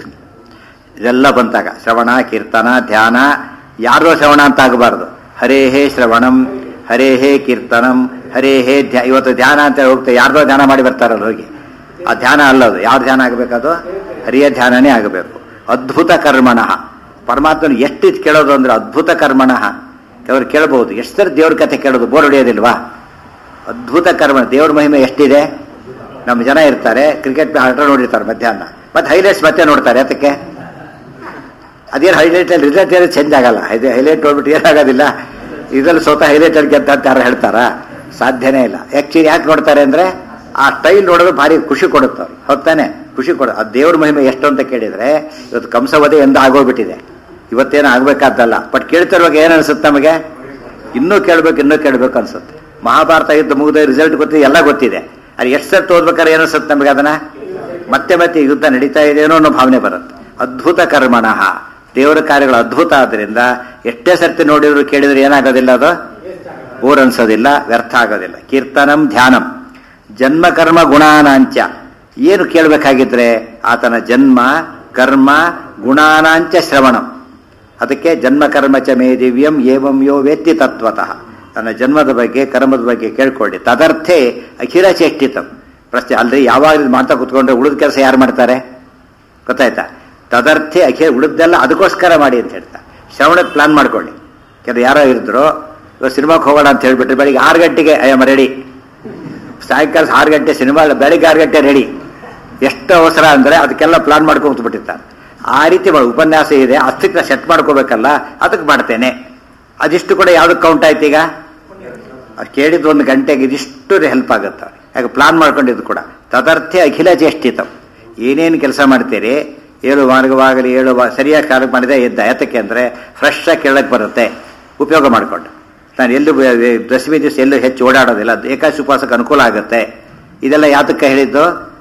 ಇದೆಲ್ಲ ಬಂತಾಗ ಶ್ರವಣ ಕೀರ್ತನ ಧ್ಯಾನ ಯಾರೋ ಶ್ರವಣ ಅಂತ ಆಗಬಾರ್ದು ಹರೇಹೇ ಶ್ರವಣಂ ಹರೇಹೇ ಕೀರ್ತನಂ ಹರೇಹೇ ಧ್ಯ ಇವತ್ತು ಧ್ಯಾನ ಅಂತ ಹೋಗ್ತಾರೆ ಯಾರ್ದೋ ಧ್ಯಾನ ಮಾಡಿ ಬರ್ತಾರಲ್ಲ ಹೋಗಿ ಆ ಧ್ಯಾನ ಅಲ್ಲದು ಯಾವ ಧ್ಯಾನ ಆಗಬೇಕದು ಹರಿಯ ಧ್ಯಾನನೇ ಆಗಬೇಕು ಅದ್ಭುತ ಕರ್ಮಣಃ ಪರಮಾತ್ಮನ ಎಷ್ಟು ಇದ್ ಕೇಳೋದು ಅಂದ್ರೆ ಅದ್ಭುತ ಕರ್ಮಣಃ ಅವ್ರು ಕೇಳಬಹುದು ಎಷ್ಟು ಸರಿ ದೇವ್ರ ಕಥೆ ಕೇಳೋದು ಬೋರ್ ಹೊಡೆಯೋದಿಲ್ವಾ ಅದ್ಭುತ ಕರ್ಮ ದೇವ್ರ ಮಹಿಮೆ ಎಷ್ಟಿದೆ ನಮ್ಮ ಜನ ಇರ್ತಾರೆ ಕ್ರಿಕೆಟ್ ಆಟ ನೋಡಿರ್ತಾರೆ ಮಧ್ಯಾಹ್ನ ಮತ್ತೆ ಹೈಲೈಟ್ಸ್ ಮತ್ತೆ ನೋಡ್ತಾರೆ ಅದಕ್ಕೆ ಅದೇನು ಹೈಲೈಟ್ ಅಲ್ಲಿ ರಿಸಲ್ಟ್ ಏನು ಚೇಂಜ್ ಆಗಲ್ಲ ಇದು ಹೈಲೈಟ್ ನೋಡ್ಬಿಟ್ಟು ಏನಾಗೋದಿಲ್ಲ ಇದ್ರಲ್ಲಿ ಸ್ವತಃ ಹೈಲೈಟ್ ಅಲ್ಲಿ ಗೆದ್ದ ಅಂತ ಯಾರು ಹೇಳ್ತಾರಾ ಸಾಧ್ಯನೇ ಇಲ್ಲ ಆಕ್ಚುಲಿ ಯಾಕೆ ನೋಡ್ತಾರೆ ಅಂದ್ರೆ ಆ ಸ್ಟೈಲ್ ನೋಡೋದು ಭಾರಿ ಖುಷಿ ಕೊಡುತ್ತೆ ಅವ್ರಿಗೆ ಹೊತ್ತಾನೆ ಖುಷಿ ಕೊಡ ಆ ದೇವ್ರ ಮಹಿಮೆ ಎಷ್ಟು ಅಂತ ಕೇಳಿದ್ರೆ ಇವತ್ತು ಕಂಸವಧೆ ಎಂದು ಆಗೋಗ್ಬಿಟ್ಟಿದೆ ಇವತ್ತೇನು ಆಗ್ಬೇಕಾದ್ದಲ್ಲ ಬಟ್ ಕೇಳ್ತಿರುವಾಗ ಏನು ಅನ್ಸುತ್ತೆ ನಮಗೆ ಇನ್ನೂ ಕೇಳ್ಬೇಕು ಇನ್ನೂ ಕೇಳ್ಬೇಕು ಅನ್ಸುತ್ತೆ ಮಹಾಭಾರತ ಯುದ್ಧ ಮುಗಿದ ರಿಸಲ್ಟ್ ಗೊತ್ತಿದೆ ಎಲ್ಲ ಗೊತ್ತಿದೆ ಅದು ಎಷ್ಟು ಸರ್ತಿ ಓದ್ಬೇಕಾದ್ರೆ ಏನು ಅನ್ಸುತ್ತೆ ನಮಗೆ ಅದನ್ನ ಮತ್ತೆ ಮತ್ತೆ ಯುದ್ಧ ನಡೀತಾ ಇದೆಯೇನೋ ಅನ್ನೋ ಭಾವನೆ ಬರುತ್ತೆ ಅದ್ಭುತ ಕರ್ಮಣಃ ದೇವರ ಕಾರ್ಯಗಳು ಅದ್ಭುತ ಆದ್ರಿಂದ ಎಷ್ಟೇ ಸರ್ತಿ ನೋಡಿದ್ರು ಕೇಳಿದ್ರು ಏನಾಗೋದಿಲ್ಲ ಅದು ಬೋರ್ ಅನ್ಸೋದಿಲ್ಲ ವ್ಯರ್ಥ ಆಗೋದಿಲ್ಲ ಕೀರ್ತನಂ ಧ್ಯಾನಂ ಜನ್ಮ ಕರ್ಮ ಗುಣಾನಾಂಚ ಏನು ಕೇಳಬೇಕಾಗಿದ್ರೆ ಆತನ ಜನ್ಮ ಕರ್ಮ ಗುಣಾನಾಂಚ ಶ್ರವಣಂ ಅದಕ್ಕೆ ಜನ್ಮ ಕರ್ಮ ಚ ಮೇ ದಿವ್ಯಂ ಏವಂ ಯೋ ವೇತ್ತಿ ತತ್ವತಃ ತನ್ನ ಜನ್ಮದ ಬಗ್ಗೆ ಕರ್ಮದ ಬಗ್ಗೆ ಕೇಳ್ಕೊಳ್ಳಿ ತದರ್ಥೇ ಅಖಿಲ ಚೇಷ್ಟಿತಂ ಪ್ರಶ್ನೆ ಅಲ್ರಿ ಯಾವಾಗ ಇದು ಮಾಡ್ತಾ ಕೂತ್ಕೊಂಡ್ರೆ ಉಳಿದ ಕೆಲಸ ಯಾರು ಮಾಡ್ತಾರೆ ಗೊತ್ತಾಯ್ತಾ ತದರ್ಥೆ ಅಖಿಲ ಉಳಿದೆಲ್ಲ ಅದಕ್ಕೋಸ್ಕರ ಮಾಡಿ ಅಂತ ಹೇಳ್ತಾರೆ ಶ್ರವಣಕ್ಕೆ ಪ್ಲಾನ್ ಮಾಡ್ಕೊಳ್ಳಿ ಕೆಲವು ಯಾರೋ ಇರಿದ್ರು ಇವಾಗ ಸಿನಿಮಾಕ್ಕೆ ಹೋಗೋಣ ಅಂತ ಹೇಳ್ಬಿಟ್ರೆ ಬೆಳಿಗ್ಗೆ ಆರು ಗಂಟೆಗೆ ಐ ಆಮ್ ರೆಡಿ ಸಾಯಂಕಾಲ ಆರು ಗಂಟೆ ಸಿನಿಮಾ ಬೆಳಿಗ್ಗೆ ಆರು ಗಂಟೆ ರೆಡಿ ಎಷ್ಟು ಅವಸರ ಅಂದರೆ ಅದಕ್ಕೆಲ್ಲ ಪ್ಲಾನ್ ಮಾಡ್ಕೊಂಡು ಕೂತ್ಬಿಟ್ಟಿರ್ತಾರೆ ಆ ರೀತಿ ಮಾಡಿ ಉಪನ್ಯಾಸ ಇದೆ ಅಸ್ತಿತ್ವ ಸೆಟ್ ಮಾಡ್ಕೋಬೇಕಲ್ಲ ಅದಕ್ಕೆ ಮಾಡ್ತೇನೆ ಅದಿಷ್ಟು ಕೂಡ ಯಾವ್ದಕ್ಕೆ ಕೌಂಟ್ ಆಯ್ತು ಈಗ ಅವ್ರು ಕೇಳಿದ ಒಂದು ಗಂಟೆಗೆ ಇದಿಷ್ಟು ಹೆಲ್ಪ್ ಆಗುತ್ತೆ ಅವ್ರಿಗೆ ಯಾಕೆ ಪ್ಲಾನ್ ಮಾಡ್ಕೊಂಡಿದ್ದು ಕೂಡ ತದರ್ಥೆ ಅಖಿಲ ಚೇಷ್ಟಿತಂ ಏನೇನು ಕೆಲಸ ಮಾಡ್ತೀರಿ ಏಳು ಮಾರ್ಗವಾಗಲಿ ಏಳು ವಾ- ಸರಿಯಾಗಿ ಕಾಲಕ್ಕೆ ಮಾಡಿದೆ ಎದ್ದ ಯಾತಕ್ಕೆ ಅಂದರೆ ಫ್ರೆಶ್ ಆಗಿ ಕೇಳಕ್ಕೆ ಬರುತ್ತೆ ಉಪಯೋಗ ಮಾಡಿಕೊಂಡು ನಾನು ಎಲ್ಲೂ ಬ- ಬ- ದಶಮಿ ದಿವಸ ಎಲ್ಲೂ ಹೆಚ್ಚು ಓಡಾಡೋದಿಲ್ಲ ಅದು ಏಕಾಶಿ ಉಪವಾಸಕ್ಕೆ ಅನುಕೂಲ ಆಗುತ್ತೆ ಇದೆಲ್ಲ ಯಾತಕ್ಕೆ ಹೇಳಿದ್ದು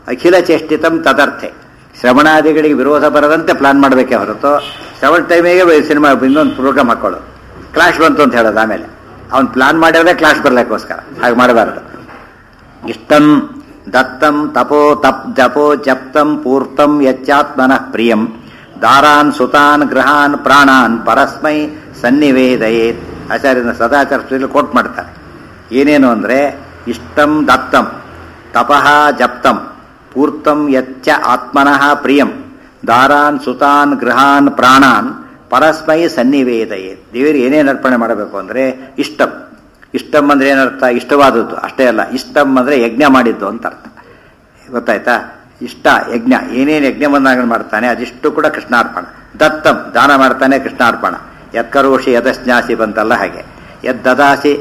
ಅಖಿಲ ಚೇಷ್ಟಿತಂ ತದರ್ಥೆ ಶ್ರವಣಾದಿಗಳಿಗೆ ವಿರೋಧ ಬರದಂತೆ ಪ್ಲಾನ್ ಮಾಡಬೇಕೇ ಹೊರತು ಶ್ರವಣ ಟೈಮಿಗೆ ಸಿನಿಮಾ ಇನ್ನೊಂದು ಪ್ರೋಗ್ರಾಮ್ ಹಾಕೊಳ್ಳೋದು ಕ್ಲಾಶ್ ಬಂತು ಅಂತ ಹೇಳೋದು ಆಮೇಲೆ ಅವ್ನು ಪ್ಲಾನ್ ಮಾಡಿದ್ರೆ ಕ್ಲಾಶ್ ಬರ್ಲಿಕ್ಕೋಸ್ಕರ ಹಾಗೆ ಮಾಡಬಾರ್ದು ಇಷ್ಟಂ ದತ್ತಂ ತಪೋ ತಪ್ ಜಪೋ ಜಪ್ತಂ ಪೂರ್ತಂ ಯಚ್ಚಾತ್ಮನಃ ಪ್ರಿಯಂ ದಾರಾನ್ ಸುತಾನ್ ಗೃಹಾನ್ ಪ್ರಾಣಾನ್ ಪರಸ್ಮೈ ಸನ್ನಿವೇದಯೇತ್ ಆಚಾರ್ಯನ ಸದಾಚಾರ ಕೋಟ್ ಮಾಡ್ತಾರೆ ಏನೇನು ಅಂದರೆ ಇಷ್ಟಂ ದತ್ತಂ ತಪಃ ಜಪ್ತಂ ಪೂರ್ತಂ ಯಚ್ಚ ಆತ್ಮನಃ ಪ್ರಿಯಂ ದಾರಾನ್ ಸುತಾನ್ ಗೃಹಾನ್ ಪ್ರಾಣಾನ್ ಪರಸ್ಮೈ ಸನ್ನಿವೇದಯೇ ದೇವರಿಗೆ ಏನೇನು ಅರ್ಪಣೆ ಮಾಡಬೇಕು ಅಂದರೆ ಇಷ್ಟಂ ಇಷ್ಟಂ ಅಂದ್ರೆ ಏನರ್ಥ ಇಷ್ಟವಾದದ್ದು ಅಷ್ಟೇ ಅಲ್ಲ ಇಷ್ಟಂ ಅಂದ್ರೆ ಯಜ್ಞ ಮಾಡಿದ್ದು ಅಂತ ಅರ್ಥ ಗೊತ್ತಾಯ್ತಾ ಇಷ್ಟ ಯಜ್ಞ ಏನೇನು ಯಜ್ಞವನ್ನಾಗ ಮಾಡ್ತಾನೆ ಅದಿಷ್ಟು ಕೂಡ ಕೃಷ್ಣಾರ್ಪಣ ದತ್ತಂ ದಾನ ಮಾಡ್ತಾನೆ ಕೃಷ್ಣಾರ್ಪಣ ಯತ್ಕರೋಷಿ ಯದಸ್ನ್ಯಾಸಿ ಬಂತಲ್ಲ ಹಾಗೆ ಯದ್ ದದಾಸಿ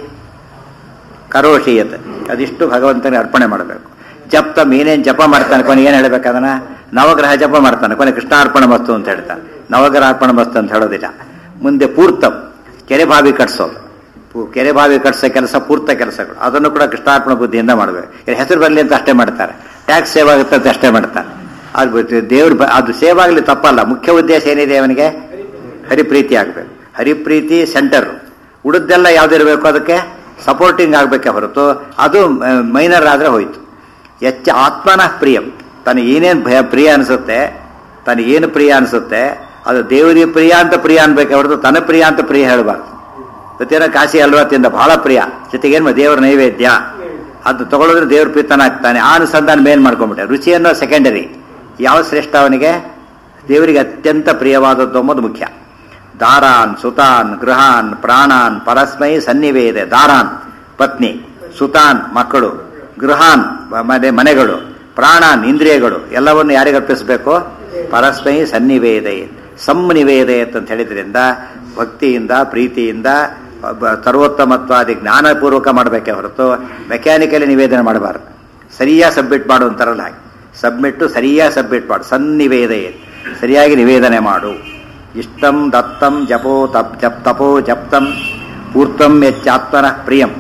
ಕರೋಷಿ ಯತ್ ಅದಿಷ್ಟು ಭಗವಂತನಿಗೆ ಅರ್ಪಣೆ ಮಾಡಬೇಕು ಜಪ್ತಂ ಏನೇನು ಜಪ ಮಾಡ್ತಾನೆ ಕೊನೆ ಏನು ಹೇಳ್ಬೇಕು ಅದನ್ನ ನವಗ್ರಹ ಜಪ ಮಾಡ್ತಾನೆ ಕೊನೆ ಕೃಷ್ಣಾರ್ಪಣ ವಸ್ತು ಅಂತ ಹೇಳ್ತಾನೆ ನವಗ್ರಹ ಅರ್ಪಣ ವಸ್ತು ಅಂತ ಹೇಳೋದಿಲ್ಲ ಮುಂದೆ ಪೂರ್ತಂ ಕೆರೆ ಬಾವಿ ಕಟ್ಸೋದು ಪೂ- ಕೆರೆ ಬಾವಿ ಕಟ್ಸೋ ಕೆಲಸ ಪೂರ್ತ ಕೆಲಸಗಳು ಅದನ್ನು ಕೂಡ ಕೃಷ್ಣಾರ್ಪಣ ಬುದ್ಧಿಯಿಂದ ಮಾಡಬೇಕು ಇಲ್ಲಿ ಹೆಸರು ಬರಲಿ ಅಂತ ಅಷ್ಟೇ ಮಾಡ್ತಾರೆ ಟ್ಯಾಕ್ಸ್ ಸೇವ್ ಆಗುತ್ತೆ ಅಂತ ಅಷ್ಟೇ ಮಾಡ್ತಾರೆ ಅದು ಬಿಟ್ಟು ದೇವ್ರ ಬ- ಅದು ಸೇವ್ ಆಗಲಿ ತಪ್ಪಲ್ಲ ಮುಖ್ಯ ಉದ್ದೇಶ ಏನಿದೆ ಅವನಿಗೆ ಹರಿಪ್ರೀತಿ ಆಗಬೇಕು ಹರಿಪ್ರೀತಿ ಸೆಂಟರ್ ಉಳಿದೆಲ್ಲ ಯಾವ್ದಿರಬೇಕು ಅದಕ್ಕೆ ಸಪೋರ್ಟಿಂಗ್ ಆಗಬೇಕೆ ಹೊರತು ಅದು ಮೈನರ್ ಆದರೆ ಹೋಯ್ತು ಹೆಚ್ಚ ಆತ್ಮನಃ ಪ್ರಿಯಂ ತನಗೆ ಏನೇನು ಭಯ ಪ್ರಿಯ ಅನಿಸುತ್ತೆ ತನಗೇನು ಪ್ರಿಯ ಅನಿಸುತ್ತೆ ಅದು ದೇವರಿಗೆ ಪ್ರಿಯ ಅಂತ ಪ್ರಿಯ ಅನ್ಬೇಕೆ ಹೊರತು ತನ್ನ ಪ್ರಿಯ ಅಂತ ಪ್ರಿಯ ಹೇಳಬಾರ್ದು ಪ್ರತಿಯೊಂದು ಕಾಶಿ ಹಲ್ವಾ ತಿಂದ ಬಹಳ ಪ್ರಿಯ ಜೊತೆಗೇನು ದೇವರ ನೈವೇದ್ಯ ಅದು ತಗೊಳ್ಳೋದ್ರೆ ದೇವ್ರ ಪ್ರೀತನಾಗ್ತಾನೆ ಆ ಅನುಸಂಧಾನ ಮೇನ್ ಮಾಡ್ಕೊಂಡ್ಬಿಟ್ಟೆ ರುಚಿಯನ್ನು ಸೆಕೆಂಡರಿ ಯಾವ ಶ್ರೇಷ್ಠ ಅವನಿಗೆ ದೇವರಿಗೆ ಅತ್ಯಂತ ಪ್ರಿಯವಾದದ್ದು ಅಂಬುದು ಮುಖ್ಯ ದಾರಾನ್ ಸುತಾನ್ ಗೃಹಾನ್ ಪ್ರಾಣಾನ್ ಪರಸ್ಮೈ ಸನ್ನಿವೇದ ದಾರಾನ್ ಪತ್ನಿ ಸುತಾನ್ ಮಕ್ಕಳು ಗೃಹಾನ್ ಮನೆ ಮನೆಗಳು ಪ್ರಾಣಾನ್ ಇಂದ್ರಿಯಗಳು ಎಲ್ಲವನ್ನು ಯಾರಿಗೆ ಅರ್ಪಿಸಬೇಕು ಪರಸ್ಮೈ ಸನ್ನಿವೇದಯೇ ಸಂನಿವೇದಯತ್ ಅಂತ ಹೇಳಿದ್ರಿಂದ ಭಕ್ತಿಯಿಂದ ಪ್ರೀತಿಯಿಂದ ಬ- ಸರ್ವೋತ್ತಮತ್ವಾದಿ ಜ್ಞಾನಪೂರ್ವಕ ಮಾಡಬೇಕೇ ಹೊರತು ಮೆಕ್ಯಾನಿಕಲಿ ನಿವೇದನೆ ಮಾಡಬಾರ್ದು ಸರಿಯಾಗಿ ಸಬ್ಮಿಟ್ ಮಾಡು ಅಂತಾರಲ್ಲ ಹಾಗೆ ಸಬ್ಮಿಟ್ಟು ಸರಿಯಾಗಿ ಸಬ್ಮಿಟ್ ಮಾಡು ಸನ್ನಿವೇದಯೇ ಸರಿಯಾಗಿ ನಿವೇದನೆ ಮಾಡು ಇಷ್ಟಂ ದತ್ತಂ ಜಪೋ ತಪ್ ಜಪ್ ತಪೋ ಜಪ್ತಂ ಪೂರ್ತಂ ಯಚ್ಚಾತ್ಮನಃ ಪ್ರಿಯಂ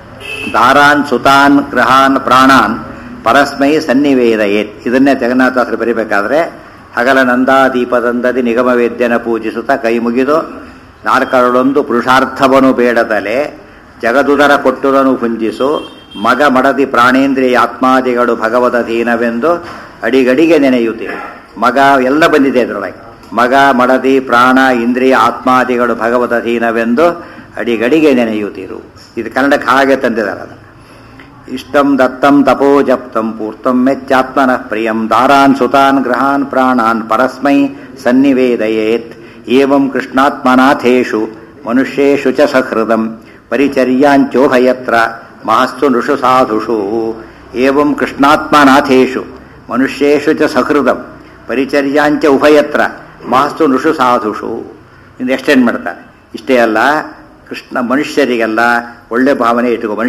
ದಾರಾನ್ ಸುತಾನ್ ಗೃಹಾನ್ ಪ್ರಾಣಾನ್ ಪರಸ್ಮೈ ಸನ್ನಿವೇದಯೇತ್ ಇದನ್ನೇ ಜಗನ್ನಾಥಾಸರು ಬರಿಬೇಕಾದ್ರೆ ಹಗಲ ನಂದಾದೀಪದಂದದಿ ನಿಗಮ ವೇದ್ಯನ ಪೂಜಿಸುತ್ತಾ ಕೈ ಮುಗಿದು ನಾಲ್ಕರಳೊಂದು ಪುರುಷಾರ್ಥವನು ಬೇಡದಲೆ ಜಗದುದರ ಕೊಟ್ಟುದನು ಹುಂಜಿಸು ಮಗ ಮಡದಿ ಪ್ರಾಣೇಂದ್ರಿಯ ಆತ್ಮಾದಿಗಳು ಭಗವದಧೀನವೆಂದು ಅಡಿಗಡಿಗೆ ನೆನೆಯುತ್ತೀರಿ ಮಗ ಎಲ್ಲ ಬಂದಿದೆ ಅದರೊಳಗೆ ಮಗ ಮಡದಿ ಪ್ರಾಣ ಇಂದ್ರಿಯ ಆತ್ಮಾದಿಗಳು ಭಗವದಧೀನವೆಂದು ಅಡಿಗಡಿಗೆ ನೆನೆಯುತ್ತೀರು ಇದು ಕನ್ನಡಕ್ಕೆ ಹಾಗೆ ತಂದಿದ್ದಾರೆ ಅದು ಇಷ್ಟಂ ದತ್ತಂ ತಪೋ ಜಪ್ತಂ ಪೂರ್ತಂ ಮೆಚ್ಚಾತ್ಮನಃ ಪ್ರಿಯಂ ದಾರಾನ್ ಸುತಾನ್ ಗೃಹಾನ್ ಪ್ರಾಣಾನ್ ಪರಸ್ಮೈ ಸನ್ನಿವೇದಯೇತ್ ಏವಂ ಕೃಷ್ಣಾತ್ಮನಾಥೇಷು ಮನುಷ್ಯೇಷು ಚ ಸಹೃದಂ ಪರಿಚರ್ಯಾಂಚೋಭಯತ್ರ ಮಹಸ್ಸು ನೃಷು ಸಾಧುಷು ಏವಂ ಕೃಷ್ಣಾತ್ಮನಾಥೇಷು ಮನುಷ್ಯೇಷು ಚ ಸಹೃದಂ ಪರಿಚರ್ಯಾಂಚ ಉಭಯತ್ರ ಮಹಸ್ಸು ನೃಷು ಸಾಧುಷು ಇನ್ನು ಎಕ್ಸ್ಟೆಂಡ್ ಮಾಡ್ತಾರೆ ಇಷ್ಟೇ ಅಲ್ಲ ಕೃಷ್ಣ ಮನುಷ್ಯರಿಗೆಲ್ಲ ಒಳ್ಳೆ ಭಾವನೆ ಇಟ್ಕೋ ಮನುಷ್ಯ